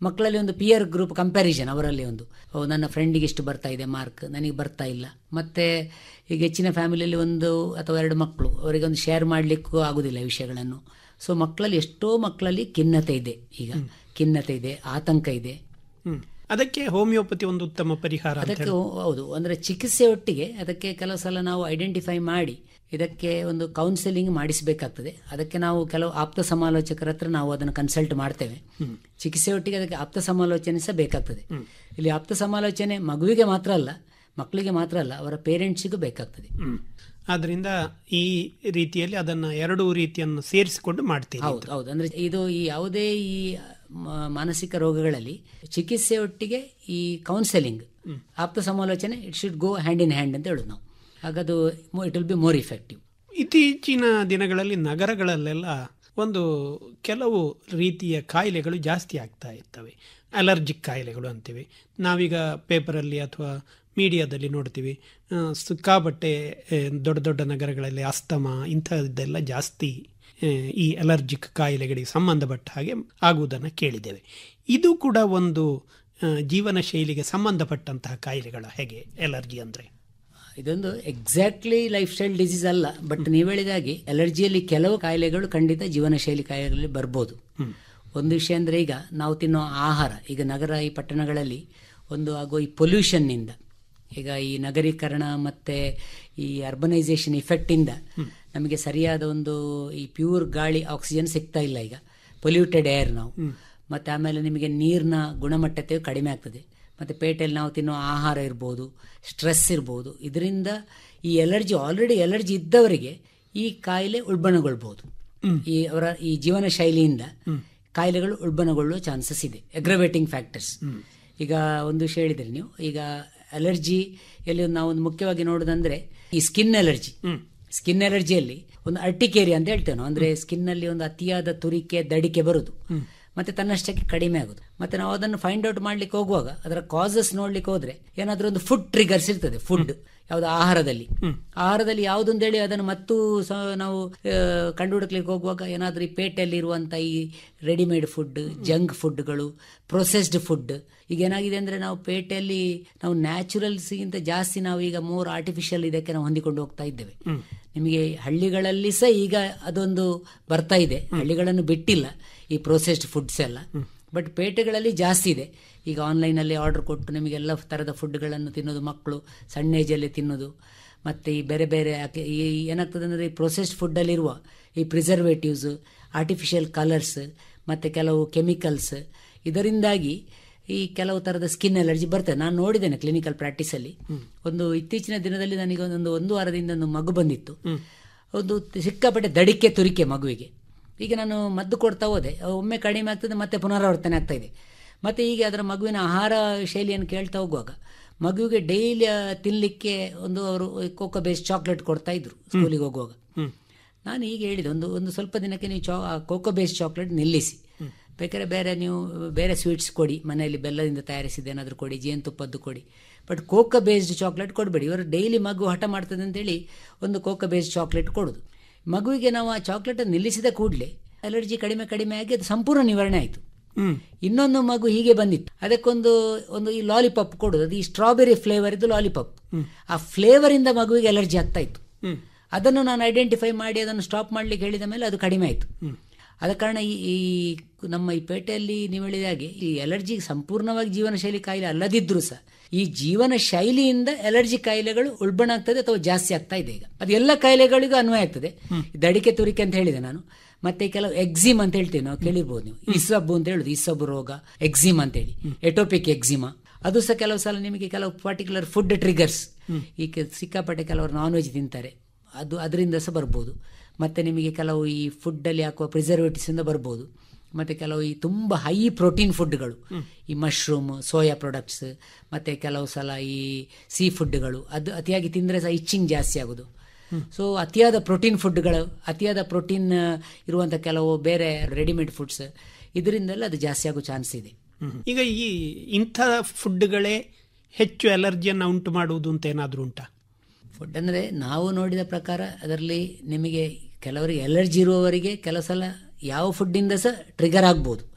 ಮಕ್ಕಳಲ್ಲಿ ಒಂದು ಪಿಯರ್ ಗ್ರೂಪ್ ಕಂಪ್ಯಾರಿಸನ್ ಅವರಲ್ಲಿ ಒಂದು ಓ ನನ್ನ ಫ್ರೆಂಡಿಗೆ ಎಷ್ಟು ಬರ್ತಾ ಇದೆ ಮಾರ್ಕ್ ನನಗೆ ಬರ್ತಾ ಇಲ್ಲ ಮತ್ತೆ ಈಗ ಹೆಚ್ಚಿನ ಫ್ಯಾಮಿಲಿಯಲ್ಲಿ ಒಂದು ಅಥವಾ ಎರಡು ಮಕ್ಕಳು ಅವರಿಗೆ ಒಂದು ಶೇರ್ ಮಾಡಲಿಕ್ಕೂ ಆಗುದಿಲ್ಲ ಈ ವಿಷಯಗಳನ್ನು ಸೊ ಮಕ್ಕಳಲ್ಲಿ ಎಷ್ಟೋ ಮಕ್ಕಳಲ್ಲಿ ಖಿನ್ನತೆ ಇದೆ ಈಗ ಖಿನ್ನತೆ ಇದೆ ಆತಂಕ ಇದೆ ಹ್ಮ್. ಅದಕ್ಕೆ ಹೋಮಿಯೋಪತಿ ಒಂದು ಉತ್ತಮ ಪರಿಹಾರ ಅಂತ ಅದಕ್ಕೆ ಹೇಳಿ. ಹೌದು ಅಂದ್ರೆ ಚಿಕಿತ್ಸೆ ಒಟ್ಟಿಗೆ ಅದಕ್ಕೆ ಕೆಲವು ಸಲ ನಾವು ಐಡೆಂಟಿಫೈ ಮಾಡಿ ಇದಕ್ಕೆ ಒಂದು ಕೌನ್ಸಿಲಿಂಗ್ ಮಾಡಿಸಬೇಕಾಗ್ತದೆ ಅದಕ್ಕೆ ನಾವು ಕೆಲವು ಆಪ್ತ ಸಮಾಲೋಚಕರ ಹತ್ರ ನಾವು ಅದನ್ನು ಕನ್ಸಲ್ಟ್ ಮಾಡ್ತೇವೆ ಚಿಕಿತ್ಸೆ ಒಟ್ಟಿಗೆ ಅದಕ್ಕೆ ಆಪ್ತ ಸಮಾಲೋಚನೆ ಸಹ ಬೇಕಾಗ್ತದೆ ಇಲ್ಲಿ ಆಪ್ತ ಸಮಾಲೋಚನೆ ಮಗುವಿಗೆ ಮಾತ್ರ ಅಲ್ಲ ಮಕ್ಕಳಿಗೆ ಮಾತ್ರ ಅಲ್ಲ ಅವರ ಪೇರೆಂಟ್ಸಿಗೂ ಬೇಕಾಗ್ತದೆ ಹ್ಮ್. ಆದ್ರಿಂದ ಈ ರೀತಿಯಲ್ಲಿ ಅದನ್ನ ಎರಡು ರೀತಿಯನ್ನು ಸೇರಿಸಿಕೊಂಡು ಮಾಡ್ತೀರಿ ಹೌದು ಹೌದು ಅಂದ್ರೆ ಇದು ಈ ಯಾವುದೇ ಈ ಮ- ಮಾನಸಿಕ ರೋಗಗಳಲ್ಲಿ ಚಿಕಿತ್ಸೆ ಒಟ್ಟಿಗೆ ಈ ಕೌನ್ಸೆಲಿಂಗ್ ಆಪ್ತ ಸಮಾಲೋಚನೆ it should go hand in hand ಅಂತ ಹೇಳುದು ನಾವು ಹಾಗದು it will be more effective ಇತ್ತೀಚಿನ ದಿನಗಳಲ್ಲಿ ನಗರಗಳಲ್ಲೆಲ್ಲ ಒಂದು ಕೆಲವು ರೀತಿಯ ಕಾಯಿಲೆಗಳು ಜಾಸ್ತಿ ಆಗ್ತಾ ಇರ್ತವೆ ಅಲರ್ಜಿಕ್ ಕಾಯಿಲೆಗಳು ಅಂತೀವಿ ನಾವೀಗ ಪೇಪರಲ್ಲಿ ಅಥವಾ ಮೀಡಿಯಾದಲ್ಲಿ ನೋಡ್ತೀವಿ ಆ, ಸಿಕ್ಕಾಬಟ್ಟೆ ಆ, ದೊಡ್ಡ ದೊಡ್ಡ ನಗರಗಳಲ್ಲಿ ಅಸ್ತಮ ಇಂಥದ್ದೆಲ್ಲ ಜಾಸ್ತಿ ಆ, ಈ ಅಲರ್ಜಿಕ್ ಕಾಯಿಲೆಗಳಿಗೆ ಸಂಬಂಧಪಟ್ಟ ಹಾಗೆ ಆಗುವುದನ್ನು ಕೇಳಿದ್ದೇವೆ ಇದು ಕೂಡ ಒಂದು ಆ, ಜೀವನ ಶೈಲಿಗೆ ಸಂಬಂಧಪಟ್ಟಂತಹ ಕಾಯಿಲೆಗಳ ಹೇಗೆ ಎಲರ್ಜಿ ಅಂದರೆ ಇದೊಂದು ಎಕ್ಸಾಕ್ಟ್ಲಿ ಲೈಫ್ ಸ್ಟೈಲ್ ಡಿಸೀಸ್ ಅಲ್ಲ ಬಟ್ ನೀವು ಹೇಳಿದಾಗೆ ಅಲರ್ಜಿಯಲ್ಲಿ ಕೆಲವು ಕಾಯಿಲೆಗಳು ಖಂಡಿತ ಜೀವನ ಶೈಲಿ ಕಾಯಿಲೆಗಳಲ್ಲಿ ಬರ್ಬೋದು ಒಂದು ವಿಷಯ ಅಂದರೆ ಈಗ ನಾವು ತಿನ್ನೋ ಆಹಾರ ಈಗ ನಗರ ಈ ಪಟ್ಟಣಗಳಲ್ಲಿ ಒಂದು ಆಗೋ ಈ ಪೊಲ್ಯೂಷನ್ನಿಂದ ಈಗ ಈ ನಗರೀಕರಣ ಮತ್ತೆ ಈ ಅರ್ಬನೈಸೇಷನ್ ಇಫೆಕ್ಟಿಂದ ನಮಗೆ ಸರಿಯಾದ ಒಂದು ಈ ಪ್ಯೂರ್ ಗಾಳಿ ಆಕ್ಸಿಜನ್ ಸಿಗ್ತಾ ಇಲ್ಲ ಈಗ ಪೊಲ್ಯೂಟೆಡ್ ಏರ್ ನಾವು ಮತ್ತೆ ಆಮೇಲೆ ನಿಮಗೆ ನೀರಿನ ಗುಣಮಟ್ಟತೆ ಕಡಿಮೆ ಆಗ್ತದೆ ಮತ್ತೆ ಪೇಟೆಯಲ್ಲಿ ನಾವು ತಿನ್ನೋ ಆಹಾರ ಇರ್ಬೋದು ಸ್ಟ್ರೆಸ್ ಇರ್ಬೋದು ಇದರಿಂದ ಈ ಎಲರ್ಜಿ ಆಲ್ರೆಡಿ ಎಲರ್ಜಿ ಇದ್ದವರಿಗೆ ಈ ಕಾಯಿಲೆ ಉಲ್ಬಣಗೊಳ್ಬಹುದು ಈ ಅವರ ಈ ಜೀವನ ಶೈಲಿಯಿಂದ ಕಾಯಿಲೆಗಳು ಉಲ್ಬಣಗೊಳ್ಳುವ ಚಾನ್ಸಸ್ ಇದೆ ಅಗ್ರವೇಟಿಂಗ್ ಫ್ಯಾಕ್ಟರ್ಸ್ ಈಗ ಒಂದು ವಿಷಯ ಹೇಳಿದ್ರಿ ನೀವು ಈಗ ಅಲರ್ಜಿ ಎಲ್ಲಿ ನಾವು ಒಂದು ಮುಖ್ಯವಾಗಿ ನೋಡೋದಂದ್ರೆ ಈ ಸ್ಕಿನ್ ಅಲರ್ಜಿ ಸ್ಕಿನ್ ಅಲರ್ಜಿಯಲ್ಲಿ ಒಂದು ಅರ್ಟಿಕೇರಿಯಾ ಅಂತ ಹೇಳ್ತೇವೆ ನಾವು ಅಂದ್ರೆ ಸ್ಕಿನ್ ಅಲ್ಲಿ ಒಂದು ಅತಿಯಾದ ತುರಿಕೆ ದಡಿಕೆ ಬರುದು ಮತ್ತೆ ತನ್ನಷ್ಟಕ್ಕೆ ಕಡಿಮೆ ಆಗುದು ಮತ್ತೆ ನಾವು ಅದನ್ನು ಫೈಂಡ್ ಔಟ್ ಮಾಡ್ಲಿಕ್ಕೆ ಹೋಗುವಾಗ ಅದರ ಕಾಸಸ್ ನೋಡ್ಲಿಕ್ಕೆ ಹೋದ್ರೆ ಏನಾದ್ರೂ ಒಂದು ಫುಡ್ ಟ್ರಿಗರ್ಸ್ ಇರ್ತದೆ ಫುಡ್ ಯಾವ್ದು ಆಹಾರದಲ್ಲಿ ಆಹಾರದಲ್ಲಿ ಯಾವ್ದು ಹೇಳಿ ಅದನ್ನು ಮತ್ತು ಸ- ನಾವು ಆ, ಕಂಡುಹುಡುಕ್ಲಿಕ್ಕೆ ಹೋಗುವಾಗ ಏನಾದ್ರೂ ಈ ಪೇಟೆಯಲ್ಲಿ ಇರುವಂತ ಈ ರೆಡಿಮೇಡ್ ಫುಡ್ ಜಂಕ್ ಫುಡ್ಗಳು ಪ್ರೊಸೆಸ್ಡ್ ಫುಡ್ ಈಗ ಏನಾಗಿದೆ ಅಂದ್ರೆ ನಾವು ಪೇಟೆಯಲ್ಲಿ ನಾವು ನ್ಯಾಚುರಲ್ಸ್ಗಿಂತ ಜಾಸ್ತಿ ನಾವು ಈಗ ಮೋರ್ ಆರ್ಟಿಫಿಷಿಯಲ್ ಇದಕ್ಕೆ ನಾವು ಹೊಂದಿಕೊಂಡು ಹೋಗ್ತಾ ಇದ್ದೇವೆ ನಿಮಗೆ ಹಳ್ಳಿಗಳಲ್ಲಿ ಸಹ ಈಗ ಅದೊಂದು ಬರ್ತಾ ಇದೆ ಹಳ್ಳಿಗಳನ್ನು ಬಿಟ್ಟಿಲ್ಲ ಈ ಪ್ರೊಸೆಸ್ಡ್ ಫುಡ್ಸ್ ಎಲ್ಲ ಬಟ್ ಪೇಟೆಗಳಲ್ಲಿ ಜಾಸ್ತಿ ಇದೆ ಈಗ ಆನ್ಲೈನಲ್ಲಿ ಆರ್ಡರ್ ಕೊಟ್ಟು ನಿಮಗೆಲ್ಲ ಥರದ ಫುಡ್ಗಳನ್ನು ತಿನ್ನೋದು ಮಕ್ಕಳು ಸಣ್ಣ ಏಜಲ್ಲಿ ತಿನ್ನೋದು ಮತ್ತು ಈ ಬೇರೆ ಬೇರೆ ಯಾಕೆ- ಈ ಏನಾಗ್ತದೆ ಅಂದರೆ ಈ ಪ್ರೊಸೆಸ್ಡ್ ಫುಡ್ಡಲ್ಲಿರುವ ಈ ಪ್ರಿಸರ್ವೇಟಿವ್ಸ್ ಆರ್ಟಿಫಿಷಿಯಲ್ ಕಲರ್ಸ್ ಮತ್ತು ಕೆಲವು ಕೆಮಿಕಲ್ಸ್ ಇದರಿಂದಾಗಿ ಈ ಕೆಲವು ಥರದ ಸ್ಕಿನ್ ಅಲರ್ಜಿ ಬರ್ತದೆ ನಾನು ನೋಡಿದ್ದೇನೆ ಕ್ಲಿನಿಕಲ್ ಪ್ರಾಕ್ಟೀಸಲ್ಲಿ ಒಂದು ಇತ್ತೀಚಿನ ದಿನದಲ್ಲಿ ನನಗೆ ಒಂದು ಒಂದು ವಾರದಿಂದ ಒಂದು ಮಗು ಬಂದಿತ್ತು ಒಂದು ಸಿಕ್ಕಾಪಟ್ಟೆ ದಡಿಕೆ ತುರಿಕೆ ಮಗುವಿಗೆ ಈಗ ನಾನು ಮದ್ದು ಕೊಡ್ತಾ ಹೋದೆ ಒಮ್ಮೆ ಕಡಿಮೆ ಆಗ್ತದೆ ಮತ್ತೆ ಪುನರಾವರ್ತನೆ ಆಗ್ತಾ ಇದೆ ಮತ್ತೆ ಈಗ ಅದರ ಮಗುವಿನ ಆಹಾರ ಶೈಲಿಯನ್ನು ಕೇಳ್ತಾ ಹೋಗುವಾಗ ಮಗುವಿಗೆ ಡೈಲಿ ತಿನ್ನಲಿಕ್ಕೆ ಒಂದು ಅವರು ಕೋಕೋ ಬೇಸ್ ಚಾಕ್ಲೇಟ್ ಕೊಡ್ತಾ ಇದ್ರು ಸ್ಕೂಲಿಗೆ ಹೋಗುವಾಗ ನಾನು ಈಗ ಹೇಳಿದೆ ಒಂದು ಒಂದು ಸ್ವಲ್ಪ ದಿನಕ್ಕೆ ನೀವು ಚಾ ಕೋಕೋ ಬೇಸ್ ಚಾಕ್ಲೇಟ್ ನಿಲ್ಲಿಸಿ ಬೇಕಾದ್ರೆ ಬೇರೆ ನೀವು ಬೇರೆ ಸ್ವೀಟ್ಸ್ ಕೊಡಿ ಮನೆಯಲ್ಲಿ ಬೆಲ್ಲದಿಂದ ತಯಾರಿಸಿದ ಏನಾದರೂ ಕೊಡಿ ಜೇನುತುಪ್ಪದ್ದು ಕೊಡಿ ಬಟ್ ಕೋಕೋ ಬೇಸ್ಡ್ ಚಾಕ್ಲೇಟ್ ಕೊಡಬೇಡಿ ಇವರು ಡೈಲಿ ಮಗು ಹಠ ಮಾಡ್ತದೆ ಅಂತೇಳಿ ಒಂದು ಕೋಕೋ ಬೇಸ್ಡ್ ಚಾಕ್ಲೇಟ್ ಕೊಡೋದು ಮಗುವಿಗೆ ನಾವು ಆ ಚಾಕ್ಲೇಟ್ ನಿಲ್ಲಿಸಿದ ಕೂಡಲೇ ಅಲರ್ಜಿ ಕಡಿಮೆ ಕಡಿಮೆ ಆಗಿ ಅದು ಸಂಪೂರ್ಣ ನಿವಾರಣೆ ಆಯಿತು ಇನ್ನೊಂದು ಮಗು ಹೀಗೆ ಬಂದಿತ್ತು ಅದಕ್ಕೊಂದು ಒಂದು ಈ ಲಾಲಿಪಾಪ್ ಕೊಡೋದು ಅದು ಈ ಸ್ಟ್ರಾಬೆರಿ ಫ್ಲೇವರ್ ಇದು ಲಾಲಿಪಾಪ್ ಆ ಫ್ಲೇವರ್ ಇಂದ ಮಗುವಿಗೆ ಅಲರ್ಜಿ ಆಗ್ತಾ ಇತ್ತು ಅದನ್ನು ನಾನು ಐಡೆಂಟಿಫೈ ಮಾಡಿ ಅದನ್ನು ಸ್ಟಾಪ್ ಮಾಡ್ಲಿಕ್ಕೆ ಹೇಳಿದ ಮೇಲೆ ಅದು ಕಡಿಮೆ ಆಯಿತು ಆದ ಕಾರಣ ಈ ಈ ನಮ್ಮ ಈ ಪೇಟೆಯಲ್ಲಿ ನೀವು ಹೇಳಿದ ಹಾಗೆ ಈ ಅಲರ್ಜಿ ಸಂಪೂರ್ಣವಾಗಿ ಜೀವನ ಶೈಲಿ ಕಾಯಿಲೆ ಅಲ್ಲದಿದ್ರೂ ಸಹ ಈ ಜೀವನ ಶೈಲಿಯಿಂದ ಅಲರ್ಜಿ ಕಾಯಿಲೆಗಳು ಉಲ್ಬಣ ಆಗ್ತದೆ ಅಥವಾ ಜಾಸ್ತಿ ಆಗ್ತಾ ಇದೆ ಈಗ ಅದು ಎಲ್ಲ ಕಾಯಿಲೆಗಳಿಗೂ ಅನ್ವಯ ಆಗ್ತದೆ ದಡಿಕೆ ತುರಿಕೆ ಅಂತ ಹೇಳಿದೆ ನಾನು ಮತ್ತೆ ಕೆಲವು ಎಕ್ಸಿಮ್ ಅಂತ ಹೇಳ್ತೀವಿ ನಾವು ಕೇಳಿರ್ಬೋದು ನೀವು ಇಸಬ್ಬು ಅಂತ ಹೇಳುದು ಇಸಬ್ಬು ರೋಗ ಎಕ್ಸಿಮ್ ಅಂತ ಹೇಳಿ ಎಟೋಪಿಕ್ ಎಕ್ಸಿಮಾ ಅದು ಸಹ ಕೆಲವು ಸಲ ನಿಮಗೆ ಕೆಲವು ಪರ್ಟಿಕ್ಯುಲರ್ ಫುಡ್ ಟ್ರಿಗರ್ಸ್ ಈ ಕೆ- ಸಿಕ್ಕಾಪಟ್ಟೆ ಕೆಲವರು ನಾನ್ ವೆಜ್ ತಿಂತಾರೆ ಅದು ಅದರಿಂದ ಸಹ ಬರ್ಬೋದು ಮತ್ತೆ ನಿಮಗೆ ಕೆಲವು ಈ ಫುಡ್ಡಲ್ಲಿ ಹಾಕುವ ಪ್ರಿಸರ್ವೇಟಿವ್ಸ್ ಇಂದ ಬರ್ಬೋದು ಮತ್ತೆ ಕೆಲವು ಈ ತುಂಬ ಹೈ ಪ್ರೋಟೀನ್ ಫುಡ್ಗಳು ಈ ಮಶ್ರೂಮ್ ಸೋಯಾ ಪ್ರಾಡಕ್ಟ್ಸ್ ಮತ್ತೆ ಕೆಲವು ಸಲ ಈ ಸೀ ಫುಡ್ಗಳು ಅದು ಅತಿಯಾಗಿ ತಿಂದರೆ ಸಹ ಇಚ್ಚಿಂಗ್ ಜಾಸ್ತಿ ಆಗೋದು ಸೊ ಅತಿಯಾದ ಪ್ರೋಟೀನ್ ಫುಡ್ಗಳು ಅತಿಯಾದ ಪ್ರೋಟೀನ್ ಇರುವಂಥ ಕೆಲವು ಬೇರೆ ರೆಡಿಮೇಡ್ ಫುಡ್ಸ್ ಇದರಿಂದೆಲ್ಲ ಅದು ಜಾಸ್ತಿ ಆಗೋ ಚಾನ್ಸ್ ಇದೆ ಈಗ ಈ ಇಂಥ ಫುಡ್ಗಳೇ ಹೆಚ್ಚು ಅಲರ್ಜಿಯನ್ನು ಉಂಟು ಮಾಡುವುದು ಅಂತ ಏನಾದರೂ ಉಂಟಾ ಫುಡ್ ಅಂದರೆ ನಾವು ನೋಡಿದ ಪ್ರಕಾರ ಅದರಲ್ಲಿ ನಿಮಗೆ ಕೆಲವರಿಗೆ ಎಲರ್ಜಿ ಇರುವವರಿಗೆ ಕೆಲವು ಸಲ ಯಾವ ಫುಡ್ಡಿಂದ ಸಹ ಟ್ರಿಗರ್ ಆಗ್ಬೋದು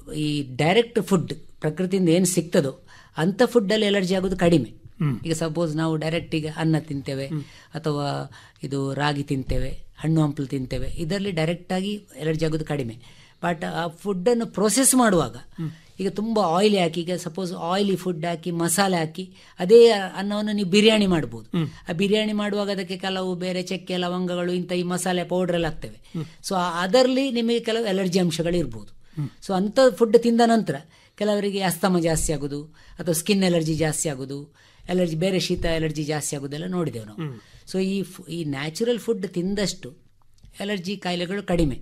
ಈ ಡೈರೆಕ್ಟ್ ಫುಡ್ ಪ್ರಕೃತಿಯಿಂದ ಏನು ಸಿಗ್ತದೋ ಅಂಥ ಫುಡ್ಡಲ್ಲಿ ಎಲರ್ಜಿ ಆಗೋದು ಕಡಿಮೆ ಈಗ ಸಪೋಸ್ ನಾವು ಡೈರೆಕ್ಟ್ ಈಗ ಅನ್ನ ತಿಂತೇವೆ ಅಥವಾ ಇದು ರಾಗಿ ತಿಂತೇವೆ ಹಣ್ಣು ಹಂಪಲು ತಿಂತೇವೆ ಇದರಲ್ಲಿ ಡೈರೆಕ್ಟಾಗಿ ಎಲರ್ಜಿ ಆಗೋದು ಕಡಿಮೆ ಬಟ್ ಆ ಫುಡ್ಡನ್ನು ಪ್ರೊಸೆಸ್ ಮಾಡುವಾಗ ಈಗ ತುಂಬ ಆಯಿಲ್ ಹಾಕಿ ಈಗ ಸಪೋಸ್ ಆಯಿಲಿ ಫುಡ್ ಹಾಕಿ ಮಸಾಲೆ ಹಾಕಿ ಅದೇ ಅನ್ನವನ್ನು ನೀವು ಬಿರಿಯಾನಿ ಮಾಡ್ಬೋದು ಆ ಬಿರಿಯಾನಿ ಮಾಡುವಾಗ ಅದಕ್ಕೆ ಕೆಲವು ಬೇರೆ ಚಕ್ಕೆ ಲವಂಗಗಳು ಇಂಥ ಈ ಮಸಾಲೆ ಪೌಡರ್ ಎಲ್ಲ ಹಾಕ್ತೇವೆ ಸೊ ಅದರಲ್ಲಿ ನಿಮಗೆ ಕೆಲವು ಎಲರ್ಜಿ ಅಂಶಗಳು ಇರ್ಬೋದು ಸೊ ಅಂಥ ಫುಡ್ ತಿಂದ ನಂತರ ಕೆಲವರಿಗೆ ಅಸ್ತಮ ಜಾಸ್ತಿ ಆಗೋದು ಅಥವಾ ಸ್ಕಿನ್ ಎಲರ್ಜಿ ಜಾಸ್ತಿ ಆಗೋದು ಎಲರ್ಜಿ ಬೇರೆ ಶೀತ ಎಲರ್ಜಿ ಜಾಸ್ತಿ ಆಗೋದೆಲ್ಲ ನೋಡಿದೆವು ನಾವು ಸೊ ಈ ಫು- ಈ ನ್ಯಾಚುರಲ್ ಫುಡ್ ತಿಂದಷ್ಟು ಎಲರ್ಜಿ ಕಾಯಿಲೆಗಳು ಕಡಿಮೆ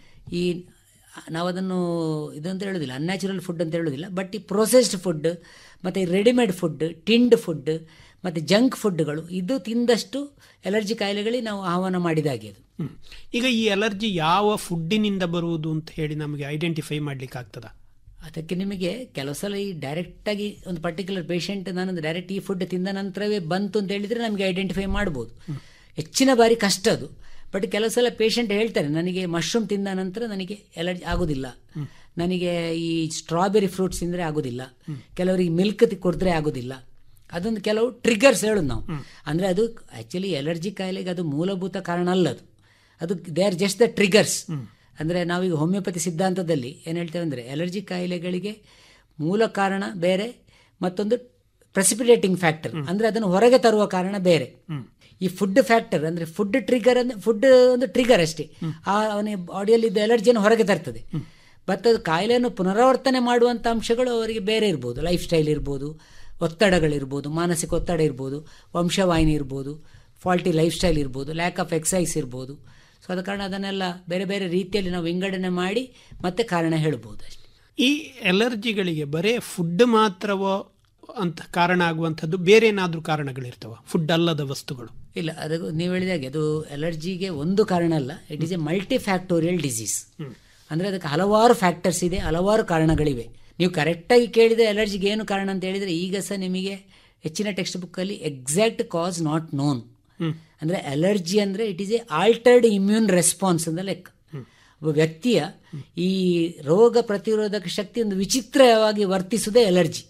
ಈ ನಾವು ಅದನ್ನು ಇದಂತ ಹೇಳೋದಿಲ್ಲ ಅನ್ಯಾಚುರಲ್ ಫುಡ್ ಅಂತ ಹೇಳೋದಿಲ್ಲ ಬಟ್ ಈ ಪ್ರೊಸೆಸ್ಡ್ ಫುಡ್ ಮತ್ತು ಈ ರೆಡಿಮೇಡ್ ಫುಡ್ ಟಿಂಡ್ ಫುಡ್ ಮತ್ತು ಜಂಕ್ ಫುಡ್ಗಳು ಇದು ತಿಂದಷ್ಟು ಎಲರ್ಜಿ ಕಾಯಿಲೆಗಳಿಗೆ ನಾವು ಆಹ್ವಾನ ಮಾಡಿದಾಗೆ ಅದು ಹ್ಮ್. ಈಗ ಈ ಅಲರ್ಜಿ ಯಾವ ಫುಡ್ಡಿನಿಂದ ಬರುವುದು ಅಂತ ಹೇಳಿ ನಮಗೆ ಐಡೆಂಟಿಫೈ ಮಾಡ್ಲಿಕ್ಕೆ ಆಗ್ತದ ಅದಕ್ಕೆ ನಿಮಗೆ ಕೆಲವು ಸಲ ಈ ಡೈರೆಕ್ಟಾಗಿ ಒಂದು ಪರ್ಟಿಕ್ಯುಲರ್ ಪೇಷಂಟ್ ನಾನು ಡೈರೆಕ್ಟ್ ಈ ಫುಡ್ ತಿಂದ ನಂತರವೇ ಬಂತು ಅಂತ ಹೇಳಿದರೆ ನಮಗೆ ಐಡೆಂಟಿಫೈ ಮಾಡ್ಬೋದು ಹೆಚ್ಚಿನ ಬಾರಿ ಕಷ್ಟ ಅದು ಬಟ್ ಕೆಲವು ಸಲ ಪೇಷಂಟ್ ಹೇಳ್ತಾರೆ ನನಗೆ ಮಶ್ರೂಮ್ ತಿಂದ ನಂತರ ನನಗೆ ಎಲರ್ಜಿ ಆಗೋದಿಲ್ಲ ನನಗೆ ಈ ಸ್ಟ್ರಾಬೆರಿ ಫ್ರೂಟ್ಸ್ ತಿಂದರೆ ಆಗೋದಿಲ್ಲ ಕೆಲವರಿಗೆ ಮಿಲ್ಕ್ ಕುಡಿದ್ರೆ ಆಗೋದಿಲ್ಲ ಅದೊಂದು ಕೆಲವು ಟ್ರಿಗರ್ಸ್ ಹೇಳೋದು ನಾವು ಅಂದರೆ ಅದು ಆ್ಯಕ್ಚುಲಿ ಎಲರ್ಜಿ ಕಾಯಿಲೆಗೆ ಅದು ಮೂಲಭೂತ ಕಾರಣ ಅಲ್ಲ ಅದು ಅದು they are just the triggers ಅಂದರೆ ನಾವೀಗ ಹೋಮಿಯೋಪತಿ ಸಿದ್ಧಾಂತದಲ್ಲಿ ಏನು ಹೇಳ್ತೇವೆ ಅಂದರೆ ಎಲರ್ಜಿ ಕಾಯಿಲೆಗಳಿಗೆ ಮೂಲ ಕಾರಣ ಬೇರೆ ಮತ್ತೊಂದು ಪ್ರೆಸಿಪಿಟೇಟಿಂಗ್ ಫ್ಯಾಕ್ಟರ್ ಅಂದರೆ ಅದನ್ನು ಹೊರಗೆ ತರುವ ಕಾರಣ ಬೇರೆ ಈ ಫುಡ್ ಫ್ಯಾಕ್ಟರ್ ಅಂದರೆ ಫುಡ್ ಟ್ರಿಗರ್ ಅಂದರೆ ಫುಡ್ ಒಂದು ಟ್ರಿಗರ್ ಅಷ್ಟೇ ಆ ಅವನ ಬಾಡಿಯಲ್ಲಿ ಇದ್ದ ಎಲರ್ಜಿಯನ್ನು ಹೊರಗೆ ತರ್ತದೆ ಬಟ್ ಅದು ಕಾಯಿಲೆಯನ್ನು ಪುನರಾವರ್ತನೆ ಮಾಡುವಂಥ ಅಂಶಗಳು ಅವರಿಗೆ ಬೇರೆ ಇರ್ಬೋದು ಲೈಫ್ ಸ್ಟೈಲ್ ಇರ್ಬೋದು ಒತ್ತಡಗಳಿರ್ಬೋದು ಮಾನಸಿಕ ಒತ್ತಡ ಇರ್ಬೋದು ವಂಶವಾಹಿನಿ ಇರ್ಬೋದು ಫಾಲ್ಟಿ ಲೈಫ್ ಸ್ಟೈಲ್ ಇರ್ಬೋದು ಲ್ಯಾಕ್ ಆಫ್ ಎಕ್ಸಸೈಸ್ ಇರ್ಬೋದು ಸೊ ಆದ ಕಾರಣ ಅದನ್ನೆಲ್ಲ ಬೇರೆ ಬೇರೆ ರೀತಿಯಲ್ಲಿ ನಾವು ವಿಂಗಡಣೆ ಮಾಡಿ ಮತ್ತೆ ಕಾರಣ ಹೇಳ್ಬೋದು ಅಷ್ಟೇ ಈ ಎಲರ್ಜಿಗಳಿಗೆ ಬರೇ ಫುಡ್ ಮಾತ್ರವೋ ಅಂತ ಕಾರಣ ಆಗುವಂಥದ್ದು ಬೇರೆ ಏನಾದರೂ ಕಾರಣಗಳಿರ್ತವ ಫುಡ್ ಅಲ್ಲದ ವಸ್ತುಗಳು ಇಲ್ಲ ಅದು ನೀವು ಹೇಳಿದಾಗೆ ಅದು ಎಲರ್ಜಿಗೆ ಒಂದು ಕಾರಣ ಅಲ್ಲ it is a multifactorial disease ಅಂದರೆ ಅದಕ್ಕೆ ಹಲವಾರು ಫ್ಯಾಕ್ಟರ್ಸ್ ಇದೆ ಹಲವಾರು ಕಾರಣಗಳಿವೆ ನೀವು ಕರೆಕ್ಟಾಗಿ ಕೇಳಿದರೆ ಎಲರ್ಜಿಗೆ ಏನು ಕಾರಣ ಅಂತ ಹೇಳಿದರೆ ಈಗ ಸಹ ನಿಮಗೆ ಹೆಚ್ಚಿನ ಟೆಕ್ಸ್ಟ್ ಬುಕ್ಕಲ್ಲಿ ಎಕ್ಸಾಕ್ಟ್ ಕಾಸ್ ನಾಟ್ ನೋನ್ ಅಂದರೆ ಅಲರ್ಜಿ ಅಂದರೆ it is a altered immune response ಅಂತ ಲೆಕ್ಕ ಒಬ್ಬ ವ್ಯಕ್ತಿಯ ಈ ರೋಗ ಪ್ರತಿರೋಧಕ ಶಕ್ತಿ ಒಂದು ವಿಚಿತ್ರವಾಗಿ ವರ್ತಿಸುವುದೇ ಎಲರ್ಜಿ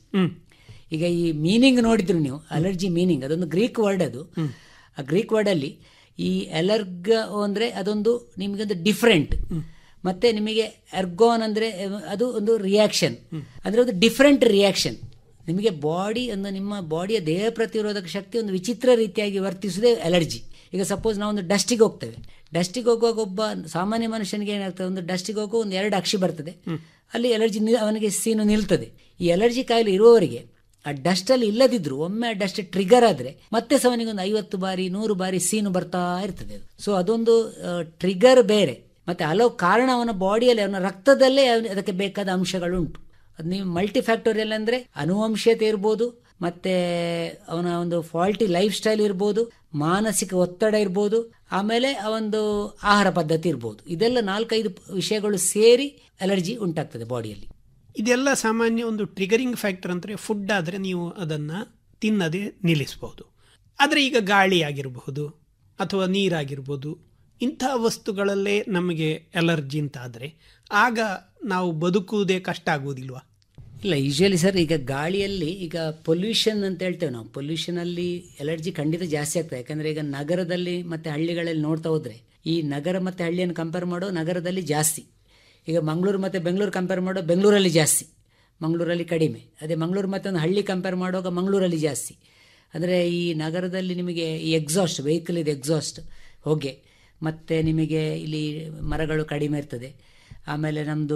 ಈಗ ಈ ಮೀನಿಂಗ್ ನೋಡಿದ್ರು ನೀವು ಅಲರ್ಜಿ ಮೀನಿಂಗ್ ಅದೊಂದು ಗ್ರೀಕ್ ವರ್ಡ್ ಅದು ಆ ಗ್ರೀಕ್ ವರ್ಡ್ ಅಲ್ಲಿ ಈ ಎಲರ್ಗ ಅಂದ್ರೆ ಅದೊಂದು ನಿಮಗೊಂದು ಡಿಫ್ರೆಂಟ್ ಮತ್ತೆ ನಿಮಗೆ ಎರ್ಗೋನ್ ಅಂದ್ರೆ ಅದು ಒಂದು ರಿಯಾಕ್ಷನ್ ಅಂದ್ರೆ ಒಂದು ಡಿಫ್ರೆಂಟ್ ರಿಯಾಕ್ಷನ್ ನಿಮಗೆ ಬಾಡಿ ಒಂದು ನಿಮ್ಮ ಬಾಡಿಯ ದೇಹ ಪ್ರತಿರೋಧಕ ಶಕ್ತಿ ಒಂದು ವಿಚಿತ್ರ ರೀತಿಯಾಗಿ ವರ್ತಿಸುವುದೇ ಅಲರ್ಜಿ ಈಗ ಸಪೋಸ್ ನಾವು ಒಂದು ಡಸ್ಟಿಗೆ ಹೋಗ್ತೇವೆ ಡಸ್ಟಿಗೆ ಹೋಗುವಾಗ ಒಬ್ಬ ಸಾಮಾನ್ಯ ಮನುಷ್ಯನಿಗೆ ಏನಾಗ್ತದೆ ಒಂದು ಡಸ್ಟಿಗೆ ಹೋಗುವ ಒಂದು ಎರಡು ಅಕ್ಷಿ ಬರ್ತದೆ ಅಲ್ಲಿ ಎಲರ್ಜಿ ಅವನಿಗೆ ಸೀನು ನಿಲ್ತದೆ ಈ ಎಲರ್ಜಿ ಕಾಯಿಲೆ ಇರುವವರಿಗೆ ಆ ಡಸ್ಟ್ ಅಲ್ಲಿ ಇಲ್ಲದಿದ್ರು ಒಮ್ಮೆ ಆ ಡಸ್ಟ್ ಟ್ರಿಗರ್ ಆದ್ರೆ ಮತ್ತೆ ಸಹ ಅವನಿಗೆ ಒಂದು ಐವತ್ತು ಬಾರಿ ನೂರು ಬಾರಿ ಸೀನು ಬರ್ತಾ ಇರ್ತದೆ ಅದು ಸೊ ಅದೊಂದು ಟ್ರಿಗರ್ ಬೇರೆ ಮತ್ತೆ ಹಲವು ಕಾರಣ ಅವನ ಬಾಡಿಯಲ್ಲಿ ಅವನ ರಕ್ತದಲ್ಲೇ ಅವನ- ಅದಕ್ಕೆ ಬೇಕಾದ ಅಂಶಗಳು ಉಂಟು ಅದು ನೀವು ಮಲ್ಟಿ ಫ್ಯಾಕ್ಟೋರಿಯಲ್ ಅಂದ್ರೆ ಅನುವಂಶೀಯತೆ ಇರ್ಬೋದು ಮತ್ತೆ ಅವನ ಒಂದು ಫಾಲ್ಟಿ ಲೈಫ್ ಸ್ಟೈಲ್ ಇರ್ಬೋದು ಮಾನಸಿಕ ಒತ್ತಡ ಇರ್ಬೋದು ಆಮೇಲೆ ಅವನದು ಆಹಾರ ಪದ್ಧತಿ ಇರ್ಬೋದು ಇದೆಲ್ಲ ನಾಲ್ಕೈದು ವಿಷಯಗಳು ಸೇರಿ ಅಲರ್ಜಿ ಉಂಟಾಗ್ತದೆ ಬಾಡಿಯಲ್ಲಿ ಇದೆಲ್ಲ ಸಾಮಾನ್ಯ ಒಂದು ಟ್ರಿಗರಿಂಗ್ ಫ್ಯಾಕ್ಟರ್ ಅಂದರೆ ಫುಡ್ ಆದರೆ ನೀವು ಅದನ್ನು ತಿನ್ನದೆ ನಿಲ್ಲಿಸಬಹುದು ಆದರೆ ಈಗ ಗಾಳಿ ಆಗಿರಬಹುದು ಅಥವಾ ನೀರಾಗಿರ್ಬೋದು ಇಂಥ ವಸ್ತುಗಳಲ್ಲೇ ನಮಗೆ ಅಲರ್ಜಿ ಅಂತ ಆದರೆ ಆಗ ನಾವು ಬದುಕುವುದೇ ಕಷ್ಟ ಆಗುವುದಿಲ್ವಾ ಇಲ್ಲ ಯೂಶಲಿ ಸರ್ ಈಗ ಗಾಳಿಯಲ್ಲಿ ಈಗ ಪೊಲ್ಯೂಷನ್ ಅಂತ ಹೇಳ್ತೇವೆ ನಾವು ಪೊಲ್ಯೂಷನ್ ಅಲ್ಲಿ ಎಲರ್ಜಿ ಖಂಡಿತ ಜಾಸ್ತಿ ಆಗ್ತದೆ ಯಾಕಂದ್ರೆ ಈಗ ನಗರದಲ್ಲಿ ಮತ್ತೆ ಹಳ್ಳಿಗಳಲ್ಲಿ ನೋಡ್ತಾ ಹೋದ್ರೆ ಈ ನಗರ ಮತ್ತೆ ಹಳ್ಳಿಯನ್ನು ಕಂಪೇರ್ ಮಾಡೋ ನಗರದಲ್ಲಿ ಜಾಸ್ತಿ ಈಗ ಮಂಗಳೂರು ಮತ್ತೆ ಬೆಂಗಳೂರು ಕಂಪೇರ್ ಮಾಡೋ ಬೆಂಗಳೂರಲ್ಲಿ ಜಾಸ್ತಿ ಮಂಗಳೂರಲ್ಲಿ ಕಡಿಮೆ ಅದೇ ಮಂಗಳೂರು ಮತ್ತೆ ಒಂದು ಹಳ್ಳಿ ಕಂಪೇರ್ ಮಾಡುವಾಗ ಮಂಗಳೂರಲ್ಲಿ ಜಾಸ್ತಿ ಅಂದರೆ ಈ ನಗರದಲ್ಲಿ ನಿಮಗೆ ಈ ಎಕ್ಸಾಸ್ಟ್ ವೆಹಿಕಲ್ ಇದೆ ಎಕ್ಸಾಸ್ಟ್ ಹೊಗೆ ಮತ್ತು ನಿಮಗೆ ಇಲ್ಲಿ ಮರಗಳು ಕಡಿಮೆ ಇರ್ತದೆ ಆಮೇಲೆ ನಮ್ಮದು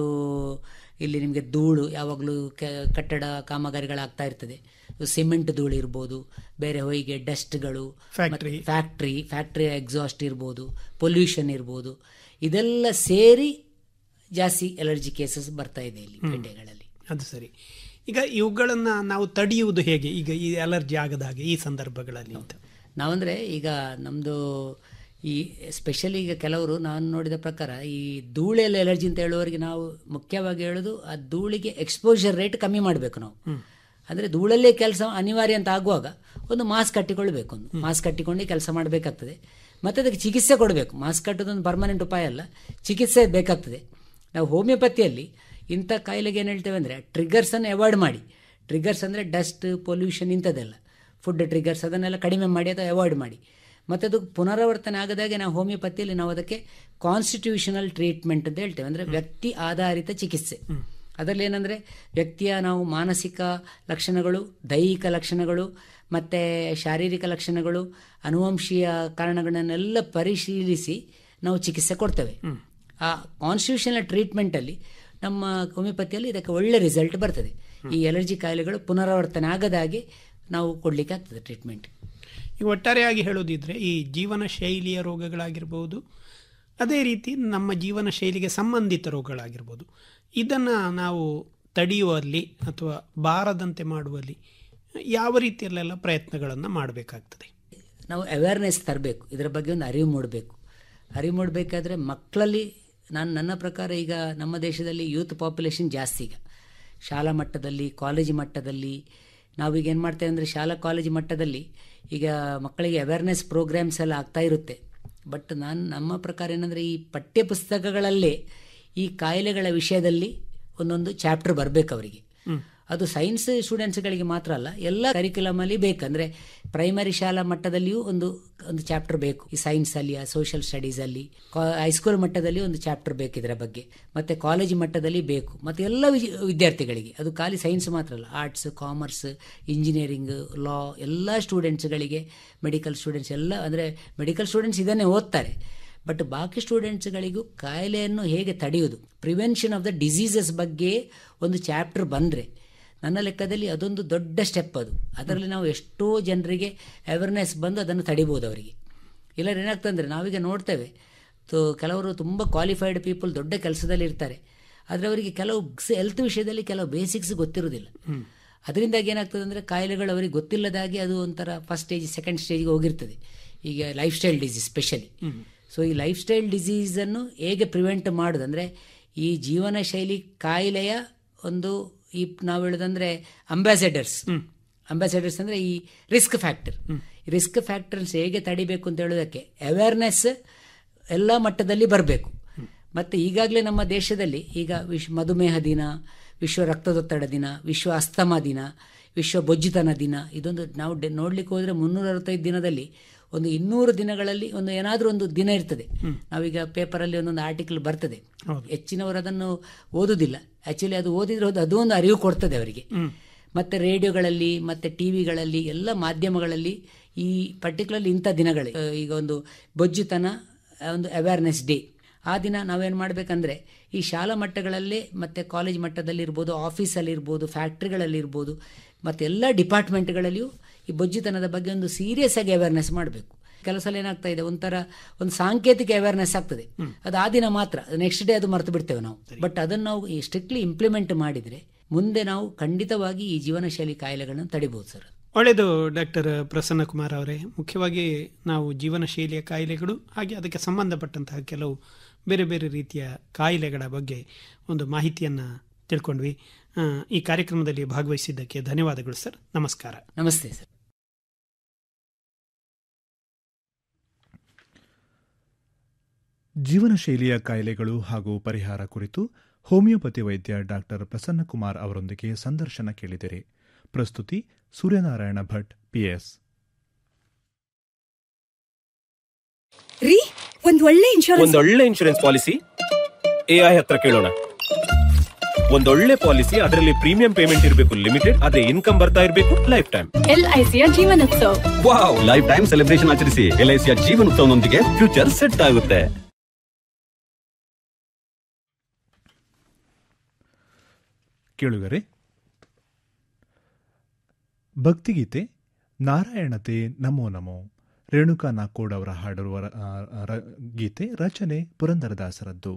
ಇಲ್ಲಿ ನಿಮಗೆ ಧೂಳು ಯಾವಾಗಲೂ ಕಟ್ಟಡ ಕಾಮಗಾರಿಗಳಾಗ್ತಾ ಇರ್ತದೆ ಸಿಮೆಂಟ್ ಧೂಳು ಇರ್ಬೋದು ಬೇರೆ ಹೊಯ್ಗೆ ಡಸ್ಟ್ಗಳು Factory. ಫ್ಯಾಕ್ಟ್ರಿ ಫ್ಯಾಕ್ಟ್ರಿ ಎಕ್ಸಾಸ್ಟ್ ಇರ್ಬೋದು ಪೊಲ್ಯೂಷನ್ ಇರ್ಬೋದು ಇದೆಲ್ಲ ಸೇರಿ ಜಾಸ್ತಿ ಎಲರ್ಜಿ ಕೇಸಸ್ ಬರ್ತಾ ಇದೆ ಇಲ್ಲಿ ಪೇಟೆಗಳಲ್ಲಿ ಅದು ಸರಿ ಈಗ ಇವುಗಳನ್ನು ನಾವು ತಡೆಯುವುದು ಹೇಗೆ ಈಗ ಈ ಅಲರ್ಜಿ ಆಗದ ಹಾಗೆ ಈ ಸಂದರ್ಭಗಳಲ್ಲಿ ಅಂತ ನಾವಂದರೆ ಈಗ ನಮ್ಮದು ಈ ಸ್ಪೆಷಲಿ ಈಗ ಕೆಲವರು ನಾನು ನೋಡಿದ ಪ್ರಕಾರ ಈ ಧೂಳೆಲ್ಲ ಎಲರ್ಜಿ ಅಂತ ಹೇಳುವವರಿಗೆ ನಾವು ಮುಖ್ಯವಾಗಿ ಹೇಳೋದು ಆ ಧೂಳಿಗೆ ಎಕ್ಸ್ಪೋಜರ್ ರೇಟ್ ಕಮ್ಮಿ ಮಾಡಬೇಕು ನಾವು ಅಂದರೆ ಧೂಳಲ್ಲೇ ಕೆಲಸ ಅನಿವಾರ್ಯ ಅಂತ ಆಗುವಾಗ ಒಂದು ಮಾಸ್ಕ್ ಕಟ್ಟಿಕೊಳ್ಬೇಕು ಒಂದು ಮಾಸ್ಕ್ ಕಟ್ಟಿಕೊಂಡು ಕೆಲಸ ಮಾಡಬೇಕಾಗ್ತದೆ ಮತ್ತು ಅದಕ್ಕೆ ಚಿಕಿತ್ಸೆ ಕೊಡಬೇಕು ಮಾಸ್ಕ್ ಕಟ್ಟೋದೊಂದು ಪರ್ಮನೆಂಟ್ ಉಪಾಯ ಅಲ್ಲ ಚಿಕಿತ್ಸೆ ಬೇಕಾಗ್ತದೆ ನಾವು ಹೋಮಿಯೋಪತಿಯಲ್ಲಿ ಇಂಥ ಕಾಯಿಲೆಗೆ ಏನು ಹೇಳ್ತೇವೆ ಅಂದರೆ ಟ್ರಿಗರ್ಸನ್ನು ಅವಾಯ್ಡ್ ಮಾಡಿ ಟ್ರಿಗರ್ಸ್ ಅಂದರೆ ಡಸ್ಟ್ ಪೊಲ್ಯೂಷನ್ ಇಂಥದ್ದೆಲ್ಲ ಫುಡ್ ಟ್ರಿಗರ್ಸ್ ಅದನ್ನೆಲ್ಲ ಕಡಿಮೆ ಮಾಡಿ ಅಥವಾ ಅವಾಯ್ಡ್ ಮಾಡಿ ಮತ್ತು ಅದು ಪುನರಾವರ್ತನೆ ಆಗದಾಗೆ ನಾವು ಹೋಮಿಯೋಪತಿಯಲ್ಲಿ ನಾವು ಅದಕ್ಕೆ ಕಾನ್ಸ್ಟಿಟ್ಯೂಷನಲ್ ಟ್ರೀಟ್ಮೆಂಟ್ ಅಂತ ಹೇಳ್ತೇವೆ ಅಂದರೆ ವ್ಯಕ್ತಿ ಆಧಾರಿತ ಚಿಕಿತ್ಸೆ ಅದರಲ್ಲಿ ಏನಂದರೆ ವ್ಯಕ್ತಿಯ ನಾವು ಮಾನಸಿಕ ಲಕ್ಷಣಗಳು ದೈಹಿಕ ಲಕ್ಷಣಗಳು ಮತ್ತು ಶಾರೀರಿಕ ಲಕ್ಷಣಗಳು ಅನುವಂಶೀಯ ಕಾರಣಗಳನ್ನೆಲ್ಲ ಪರಿಶೀಲಿಸಿ ನಾವು ಚಿಕಿತ್ಸೆ ಕೊಡ್ತೇವೆ ಆ ಕಾನ್ಸ್ಟಿಟ್ಯೂಷನಲ್ ಟ್ರೀಟ್ಮೆಂಟಲ್ಲಿ ನಮ್ಮ ಹೋಮಿಯೋಪತಿಯಲ್ಲಿ ಇದಕ್ಕೆ ಒಳ್ಳೆ ರಿಸಲ್ಟ್ ಬರ್ತದೆ ಈ ಎಲರ್ಜಿ ಕಾಯಿಲೆಗಳು ಪುನರಾವರ್ತನೆ ಆಗದಾಗೆ ನಾವು ಕೊಡಲಿಕ್ಕೆ ಆಗ್ತದೆ ಟ್ರೀಟ್ಮೆಂಟ್ ಈಗ ಒಟ್ಟಾರೆಯಾಗಿ ಹೇಳೋದಿದ್ರೆ ಈ ಜೀವನ ಶೈಲಿಯ ರೋಗಗಳಾಗಿರ್ಬೋದು ಅದೇ ರೀತಿ ನಮ್ಮ ಜೀವನ ಶೈಲಿಗೆ ಸಂಬಂಧಿತ ರೋಗಗಳಾಗಿರ್ಬೋದು ಇದನ್ನು ನಾವು ತಡೆಯುವಲ್ಲಿ ಅಥವಾ ಬಾರದಂತೆ ಮಾಡುವಲ್ಲಿ ಯಾವ ರೀತಿಯಲ್ಲೆಲ್ಲ ಪ್ರಯತ್ನಗಳನ್ನು ಮಾಡಬೇಕಾಗ್ತದೆ ನಾವು ಅವೇರ್ನೆಸ್ ತರಬೇಕು ಇದರ ಬಗ್ಗೆ ಒಂದು ಅರಿವು ಮೂಡಬೇಕು ಅರಿವು ಮೂಡಬೇಕಾದ್ರೆ ಮಕ್ಕಳಲ್ಲಿ ನಾನು ನನ್ನ ಪ್ರಕಾರ ಈಗ ನಮ್ಮ ದೇಶದಲ್ಲಿ ಯೂತ್ ಪಾಪ್ಯುಲೇಷನ್ ಜಾಸ್ತಿ ಈಗ ಶಾಲಾ ಮಟ್ಟದಲ್ಲಿ ಕಾಲೇಜು ಮಟ್ಟದಲ್ಲಿ ನಾವೀಗ ಏನು ಮಾಡ್ತೇವೆ ಅಂದರೆ ಶಾಲಾ ಕಾಲೇಜು ಮಟ್ಟದಲ್ಲಿ ಈಗ ಮಕ್ಕಳಿಗೆ ಅವೇರ್ನೆಸ್ ಪ್ರೋಗ್ರಾಮ್ಸ್ ಎಲ್ಲ ಆಗ್ತಾ ಇರುತ್ತೆ ಬಟ್ ನಾನು ನಮ್ಮ ಪ್ರಕಾರ ಏನಂದರೆ ಈ ಪಠ್ಯ ಪುಸ್ತಕಗಳಲ್ಲೇ ಈ ಕಾಯಿಲೆಗಳ ವಿಷಯದಲ್ಲಿ ಒಂದೊಂದು ಚಾಪ್ಟರ್ ಬರಬೇಕು ಅವರಿಗೆ ಅದು ಸೈನ್ಸ್ ಸ್ಟೂಡೆಂಟ್ಸ್ಗಳಿಗೆ ಮಾತ್ರ ಅಲ್ಲ ಎಲ್ಲ ಕರಿಕ್ಯುಲಮ್ ಅಲ್ಲಿ ಬೇಕಂದ್ರೆ ಪ್ರೈಮರಿ ಶಾಲಾ ಮಟ್ಟದಲ್ಲಿಯೂ ಒಂದು ಒಂದು ಚಾಪ್ಟರ್ ಬೇಕು ಈ ಸೈನ್ಸ್ ಅಲ್ಲಿ ಸೋಷಿಯಲ್ ಸ್ಟಡೀಸ್ ಅಲ್ಲಿ ಹೈಸ್ಕೂಲ್ ಮಟ್ಟದಲ್ಲಿ ಒಂದು ಚಾಪ್ಟರ್ ಬೇಕು ಇದರ ಬಗ್ಗೆ ಮತ್ತೆ ಕಾಲೇಜ್ ಮಟ್ಟದಲ್ಲಿ ಬೇಕು ಮತ್ತೆ ಎಲ್ಲ ವಿಜ್- ವಿದ್ಯಾರ್ಥಿಗಳಿಗೆ ಅದು ಖಾಲಿ ಸೈನ್ಸ್ ಮಾತ್ರ ಅಲ್ಲ ಆರ್ಟ್ಸ್ ಕಾಮರ್ಸ್ ಇಂಜಿನಿಯರಿಂಗ್ ಲಾ ಎಲ್ಲ ಸ್ಟೂಡೆಂಟ್ಸ್ಗಳಿಗೆ ಮೆಡಿಕಲ್ ಸ್ಟೂಡೆಂಟ್ಸ್ ಎಲ್ಲ ಅಂದರೆ ಮೆಡಿಕಲ್ ಸ್ಟೂಡೆಂಟ್ಸ್ ಇದನ್ನೇ ಓದ್ತಾರೆ ಬಟ್ ಬಾಕಿ ಸ್ಟೂಡೆಂಟ್ಸ್ಗಳಿಗೂ ಕಾಯಿಲೆಯನ್ನು ಹೇಗೆ ತಡೆಯುವುದು ಪ್ರಿವೆನ್ಷನ್ ಆಫ್ ದ ಡಿಸೀಸಸ್ ಬಗ್ಗೆ ಒಂದು ಚಾಪ್ಟರ್ ಬಂದರೆ ನನ್ನ ಲೆಕ್ಕದಲ್ಲಿ ಅದೊಂದು ದೊಡ್ಡ ಸ್ಟೆಪ್ ಅದು ಅದರಲ್ಲಿ ನಾವು ಎಷ್ಟೋ ಜನರಿಗೆ ಅವೇರ್ನೆಸ್ ಬಂದು ಅದನ್ನು ತಡಿಬೋದು ಅವರಿಗೆ ಇಲ್ಲದ್ರೆ ಏನಾಗ್ತದೆ ಅಂದರೆ ನಾವೀಗ ನೋಡ್ತೇವೆ ತೋ ಕೆಲವರು ತುಂಬ ಕ್ವಾಲಿಫೈಡ್ ಪೀಪಲ್ ದೊಡ್ಡ ಕೆಲಸದಲ್ಲಿ ಇರ್ತಾರೆ ಆದರೆ ಅವರಿಗೆ ಕೆಲವು ಹೆಲ್ತ್ ವಿಷಯದಲ್ಲಿ ಕೆಲವು ಬೇಸಿಕ್ಸ್ ಗೊತ್ತಿರೋದಿಲ್ಲ ಅದರಿಂದಾಗಿ ಏನಾಗ್ತದೆ ಅಂದರೆ ಕಾಯಿಲೆಗಳು ಅವರಿಗೆ ಗೊತ್ತಿಲ್ಲದಾಗಿ ಅದು ಒಂಥರ ಫಸ್ಟ್ ಸ್ಟೇಜ್ ಸೆಕೆಂಡ್ ಸ್ಟೇಜ್ಗೆ ಹೋಗಿರ್ತದೆ ಈಗ lifestyle disease specially so ಈ ಲೈಫ್ ಸ್ಟೈಲ್ ಡಿಸೀಸನ್ನು ಹೇಗೆ ಪ್ರಿವೆಂಟ್ ಮಾಡೋದು ಅಂದರೆ ಈ ಜೀವನ ಶೈಲಿ ಕಾಯಿಲೆಯ ಒಂದು ಈ ನಾವು ಹೇಳೋದಂದ್ರೆ ಅಂಬಾಸೆಡರ್ಸ್ ಅಂಬಾಸೆಡರ್ಸ್ ಅಂದರೆ ಈ ರಿಸ್ಕ್ ಫ್ಯಾಕ್ಟರ್ ರಿಸ್ಕ್ ಫ್ಯಾಕ್ಟರ್ಸ್ ಹೇಗೆ ತಡಿಬೇಕು ಅಂತ ಹೇಳೋದಕ್ಕೆ ಅವೇರ್ನೆಸ್ ಎಲ್ಲ ಮಟ್ಟದಲ್ಲಿ ಬರಬೇಕು ಮತ್ತು ಈಗಾಗಲೇ ನಮ್ಮ ದೇಶದಲ್ಲಿ ಈಗ ವಿಶ್ವ ಮಧುಮೇಹ ದಿನ ವಿಶ್ವ ರಕ್ತದೊತ್ತಡ ದಿನ ವಿಶ್ವ ಅಸ್ತಮ ದಿನ ವಿಶ್ವ ಬೊಜ್ಜಿತನ ದಿನ ಇದೊಂದು ನಾವು ಡೆ- ನೋಡ್ಲಿಕ್ಕೆ ಹೋದರೆ ಮುನ್ನೂರ ಅರವತ್ತೈದು ದಿನದಲ್ಲಿ ಒಂದು ಇನ್ನೂರು ದಿನಗಳಲ್ಲಿ ಒಂದು ಏನಾದರೂ ಒಂದು ದಿನ ಇರ್ತದೆ ನಾವೀಗ ಪೇಪರಲ್ಲಿ ಒಂದೊಂದು ಆರ್ಟಿಕಲ್ ಬರ್ತದೆ ಹೆಚ್ಚಿನವರು ಅದನ್ನು ಓದುದಿಲ್ಲ ಆಕ್ಚುಲಿ ಅದು ಓದಿದ್ರೆ ಅದು ಅದು ಒಂದು ಅರಿವು ಕೊಡ್ತದೆ ಅವರಿಗೆ ಮತ್ತೆ ರೇಡಿಯೋಗಳಲ್ಲಿ ಮತ್ತೆ ಟಿವಿಗಳಲ್ಲಿ ಎಲ್ಲ ಮಾಧ್ಯಮಗಳಲ್ಲಿ ಈ ಪರ್ಟಿಕ್ಯುಲರ್ಲಿ ಇಂಥ ದಿನಗಳು ಆ, ಈಗ ಒಂದು ಬೊಜ್ಜುತನ ಆ, ಒಂದು ಅವೇರ್ನೆಸ್ ಡೇ ಆ ದಿನ ನಾವೇನು ಮಾಡಬೇಕಂದ್ರೆ ಈ ಶಾಲಾ ಮಟ್ಟಗಳಲ್ಲೇ ಮತ್ತು ಕಾಲೇಜ್ ಮಟ್ಟದಲ್ಲಿರ್ಬೋದು ಆಫೀಸಲ್ಲಿರ್ಬೋದು ಫ್ಯಾಕ್ಟ್ರಿಗಳಲ್ಲಿರ್ಬೋದು ಮತ್ತು ಎಲ್ಲ ಡಿಪಾರ್ಟ್ಮೆಂಟ್ಗಳಲ್ಲಿಯೂ ಈ ಬೊಜ್ಜುತನದ ಬಗ್ಗೆ ಒಂದು ಸೀರಿಯಸ್ ಆಗಿ ಅವೇರ್ನೆಸ್ ಮಾಡಬೇಕು ಕೆಲವು ಸಲ ಏನಾಗ್ತಾ ಇದೆ ಒಂಥರ ಒಂದು ಸಾಂಕೇತಿಕ ಅವೇರ್ನೆಸ್ ಆಗ್ತದೆ ಅದು ಆ ದಿನ ಮಾತ್ರ ನೆಕ್ಸ್ಟ್ ಡೇ ಅದು ಮರೆತು ಬಿಡ್ತೇವೆ ನಾವು ಬಟ್ ಅದನ್ನು ನಾವು ಸ್ಟ್ರಿಕ್ಟ್ಲಿ ಇಂಪ್ಲಿಮೆಂಟ್ ಮಾಡಿದರೆ ಮುಂದೆ ನಾವು ಖಂಡಿತವಾಗಿ ಈ ಜೀವನ ಶೈಲಿ ಕಾಯಿಲೆಗಳನ್ನು ತಡಿಬಹುದು ಸರ್ ಒಳ್ಳೆಯದು ಡಾಕ್ಟರ್ ಪ್ರಸನ್ನ ಕುಮಾರ್ ಅವರೇ ಮುಖ್ಯವಾಗಿ ನಾವು ಜೀವನ ಶೈಲಿಯ ಕಾಯಿಲೆಗಳು ಹಾಗೆ ಅದಕ್ಕೆ ಸಂಬಂಧಪಟ್ಟಂತಹ ಕೆಲವು ಬೇರೆ ಬೇರೆ ರೀತಿಯ ಕಾಯಿಲೆಗಳ ಬಗ್ಗೆ ಒಂದು ಮಾಹಿತಿಯನ್ನು ತಿಳ್ಕೊಂಡ್ವಿ ಆ, ಈ ಕಾರ್ಯಕ್ರಮದಲ್ಲಿ ಭಾಗವಹಿಸಿದ್ದಕ್ಕೆ ಧನ್ಯವಾದಗಳು ಸರ್ ನಮಸ್ಕಾರ ನಮಸ್ತೆ ಸರ್ ಜೀವನ ಶೈಲಿಯ ಕಾಯಿಲೆಗಳು ಹಾಗೂ ಪರಿಹಾರ ಕುರಿತು ಹೋಮಿಯೋಪತಿ ವೈದ್ಯ ಡಾಕ್ಟರ್ ಪ್ರಸನ್ನಕುಮಾರ್ ಅವರೊಂದಿಗೆ ಸಂದರ್ಶನ ಕೇಳಿದಿರಿ ಪ್ರಸ್ತುತಿ ಸೂರ್ಯನಾರಾಯಣ ಭಟ್ ಪಿಎಸ್ ರೀ ಒಂದ್ ಒಳ್ಳೆ ಇನ್ಶೂರೆನ್ಸ್ ಒಂದೊಳ್ಳೆ ಇನ್ಶೂರೆನ್ಸ್ ಪಾಲಿಸಿ ಎಐ ಹತ್ರ ಕೇಳೋಣ ಒಂದೊಳ್ಳೆ ಪಾಲಿಸಿ ಅದರಲ್ಲಿ ಪ್ರೀಮಿಯಂ ಪೇಮೆಂಟ್ ಇರಬೇಕು ಲಿಮಿಟೆಡ್ ಅದೇ ಇನ್ಕಮ್ ಬರ್ತಾ ಇರಬೇಕು ಲೈಫ್ ಟೈಮ್ ಎಲ್ಐಸಿಯ ಜೀವನೋತ್ಸವ ವಾವ್ ಲೈಫ್ ಟೈಮ್ ಸೆಲೆಬ್ರೇಷನ್ ಆಚರಿಸಿ ಎಲ್ಐಸಿಯ ಜೀವನೋತ್ಸವನೊಂದಿಗೆ ಫ್ಯೂಚರ್ ಸೆಟ್ ಆಗುತ್ತೆ ಕೇಳುಗರೆ ಭಕ್ತಿಗೀತೆ ನಾರಾಯಣತೆ ನಮೋ ನಮೋ ರೇಣುಕಾ ನಾಕೋಡ್ ಅವರ ಹಾಡಿರುವ ಆ, ರ- ಗೀತೆ ರಚನೆ ಪುರಂದರದಾಸರದ್ದು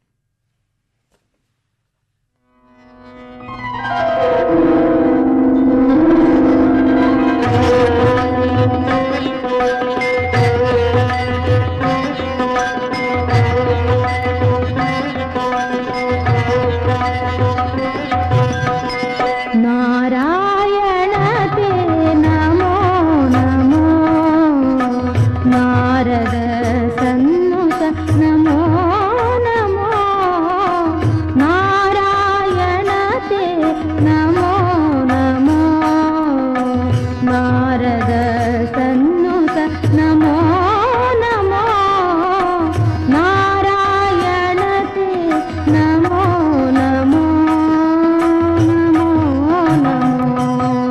ನಾರಾಯಣತೆ ನಮೋ ನಮೋ ನಾರದ ಸನ್ನುತ ನಮೋ ನಮೋ ನಾರಾಯಣತೆ ನಮೋ ನಮೋ ನಾರದ ಸನ್ನುತ ನಮೋ ನಮೋ ನಾರಾಯಣತೆ ನಮೋ ನಮೋ ನಮೋ ನಮೋ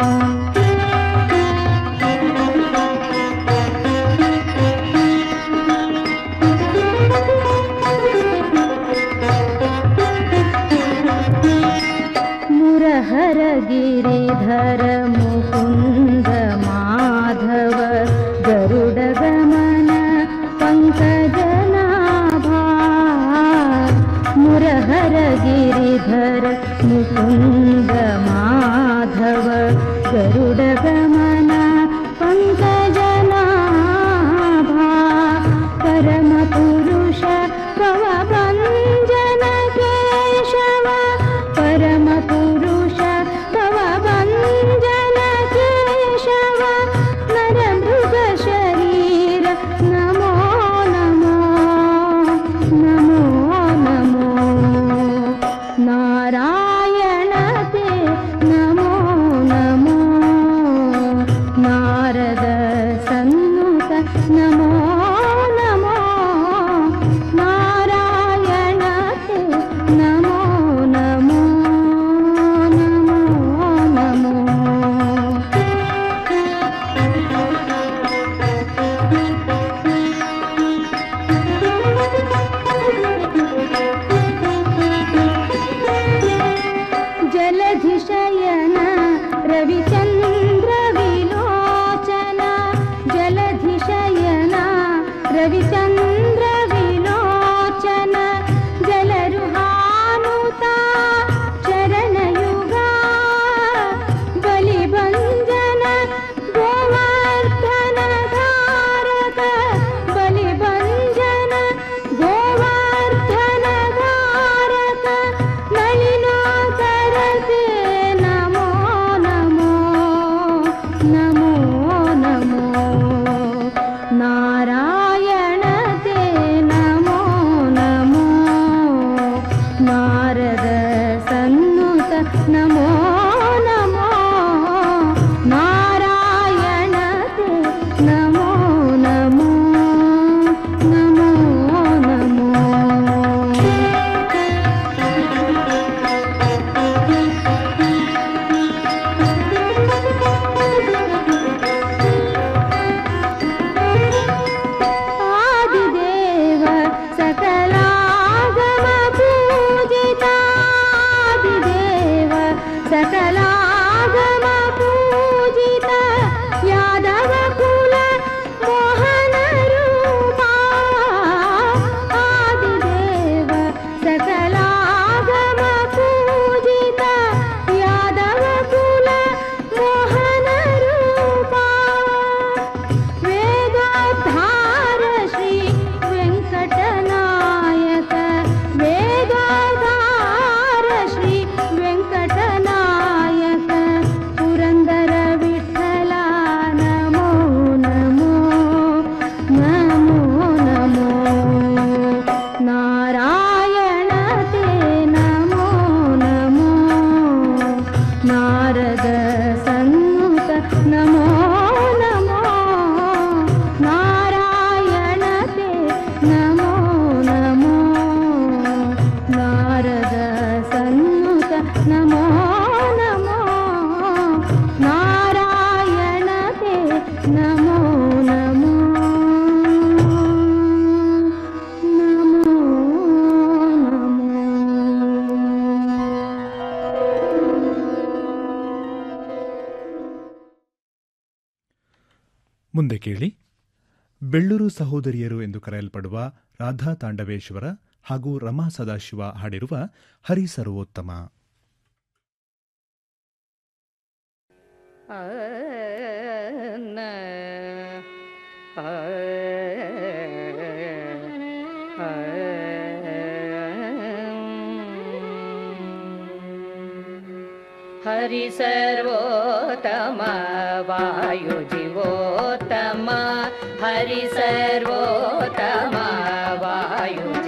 ಮುರಹರ ಗಿರಿಧರ ಮುಕುಂದ ಮಾಧವ ಗರುಡ ಗಮನ ಪಂಕಜನಾಭ ಮುರಹರ ಗಿರಿಧರ ಮುಕುಂದ ಮಾಧವ ಗರುಡ ಗಮನ ಪಂಕಜನಾಭ ಪರಮ ಪುರುಷ ಭವಭಂಜನ ಕೇಶವ ಪರಮ ಪುರುಷ ಭವಭಂಜನ ಕೇಶವ ನರ ಮೃಗ ಶರೀರ ನಮೋ ನಮೋ ನಮೋ ನಮೋ ನಾರಾಯಣತೆ ನಮೋ ನಮೋ ನಾರದ ಸನ್ನುತ ನಮೋ ನಮೋ ನಾರಾಯಣತೆ ನಮೋ ನಮೋ ನಮೋ ನಮೋ ಜಲಧಿಶಯನ ರವಿಚಂದ್ರ ವಿಲೋಚನ ಜಲಧಿಶಯನ ರವಿಚಂದ್ರ ವಿಲೋಚನ ಜಲರುಹಾನುತ ಚರಣಯುಗ ಬಲಿಭಂಜನ ಗೋವರ್ಧನ ಧಾರಕ ಬಲಿಭಂಜನ ಗೋವರ್ಧನ ಧಾರಕ ನಳಿನಾಕರತೆ ನಮೋ ನಮೋ ನಮೋ ನಮೋ ನಾರಾಯಣತೆ ನಮೋ ನಮೋ ನಾರದ ಸನ್ನುತ ನಮೋ ನಮೋ ನಾರಾಯಣತೆ ನಮೋ ನಮೋ ನಮೋ ನಮೋ ಆದಿದೇವ ಸಕಲಾಗಮ ಪೂಜಿತ ಆದಿದೇವ ಸಕಲಾಗಮ ಪೂಜಿತ ಯಾದವ ಕುಲ ಮೋಹನ ರೂಪ ಆದಿದೇವ ಸಕಲಾಗಮ ಪೂಜಿತ ಯಾದವ ಕುಲ ಮೋಹನ ರೂಪ ವೇದಾಧಾರ ಶ್ರೀ ವೆಂಕಟನಾಯಕ ವೇದಾಧಾರ ಶ್ರೀ ವೆಂಕಟನಾಯಕ ಪುರಂದರ ವಿಠಲ ನಮೋ ನಮೋ ನಮೋ ನಮೋ ನಾರಾಯಣತೆ ನಮೋ ನಮೋ ನಾರದ ಸನ್ನುತ ನಮೋ ನಮೋ ನಾರಾಯಣತೆ ನಮೋ ನಮೋ ನಾರದ ಸನ್ನುತ ನಮೋ ನಮೋ ನಾರಾಯಣತೆ ನಮೋ ನಮೋ ನಮೋ ಮುಂದೆ ಕೇಳಿ ಬೆಳ್ಳೂರು ಸಹೋದರಿಯರು ಎಂದು ಕರೆಯಲ್ಪಡುವ ರಾಧಾ ತಾಂಡವೇಶ್ವರ ಹಾಗೂ ರಮಾ ಸದಾಶಿವ ಹಾಡಿರುವ ಹರಿ ಸರ್ವೋತ್ತಮ ಹರಿ ಸರ್ವೋತ್ತಮ ವಾಯು ಜೀವೋತ್ತಮ ಹರಿ ಸರ್ವೋತ್ತಮ ವಾಯು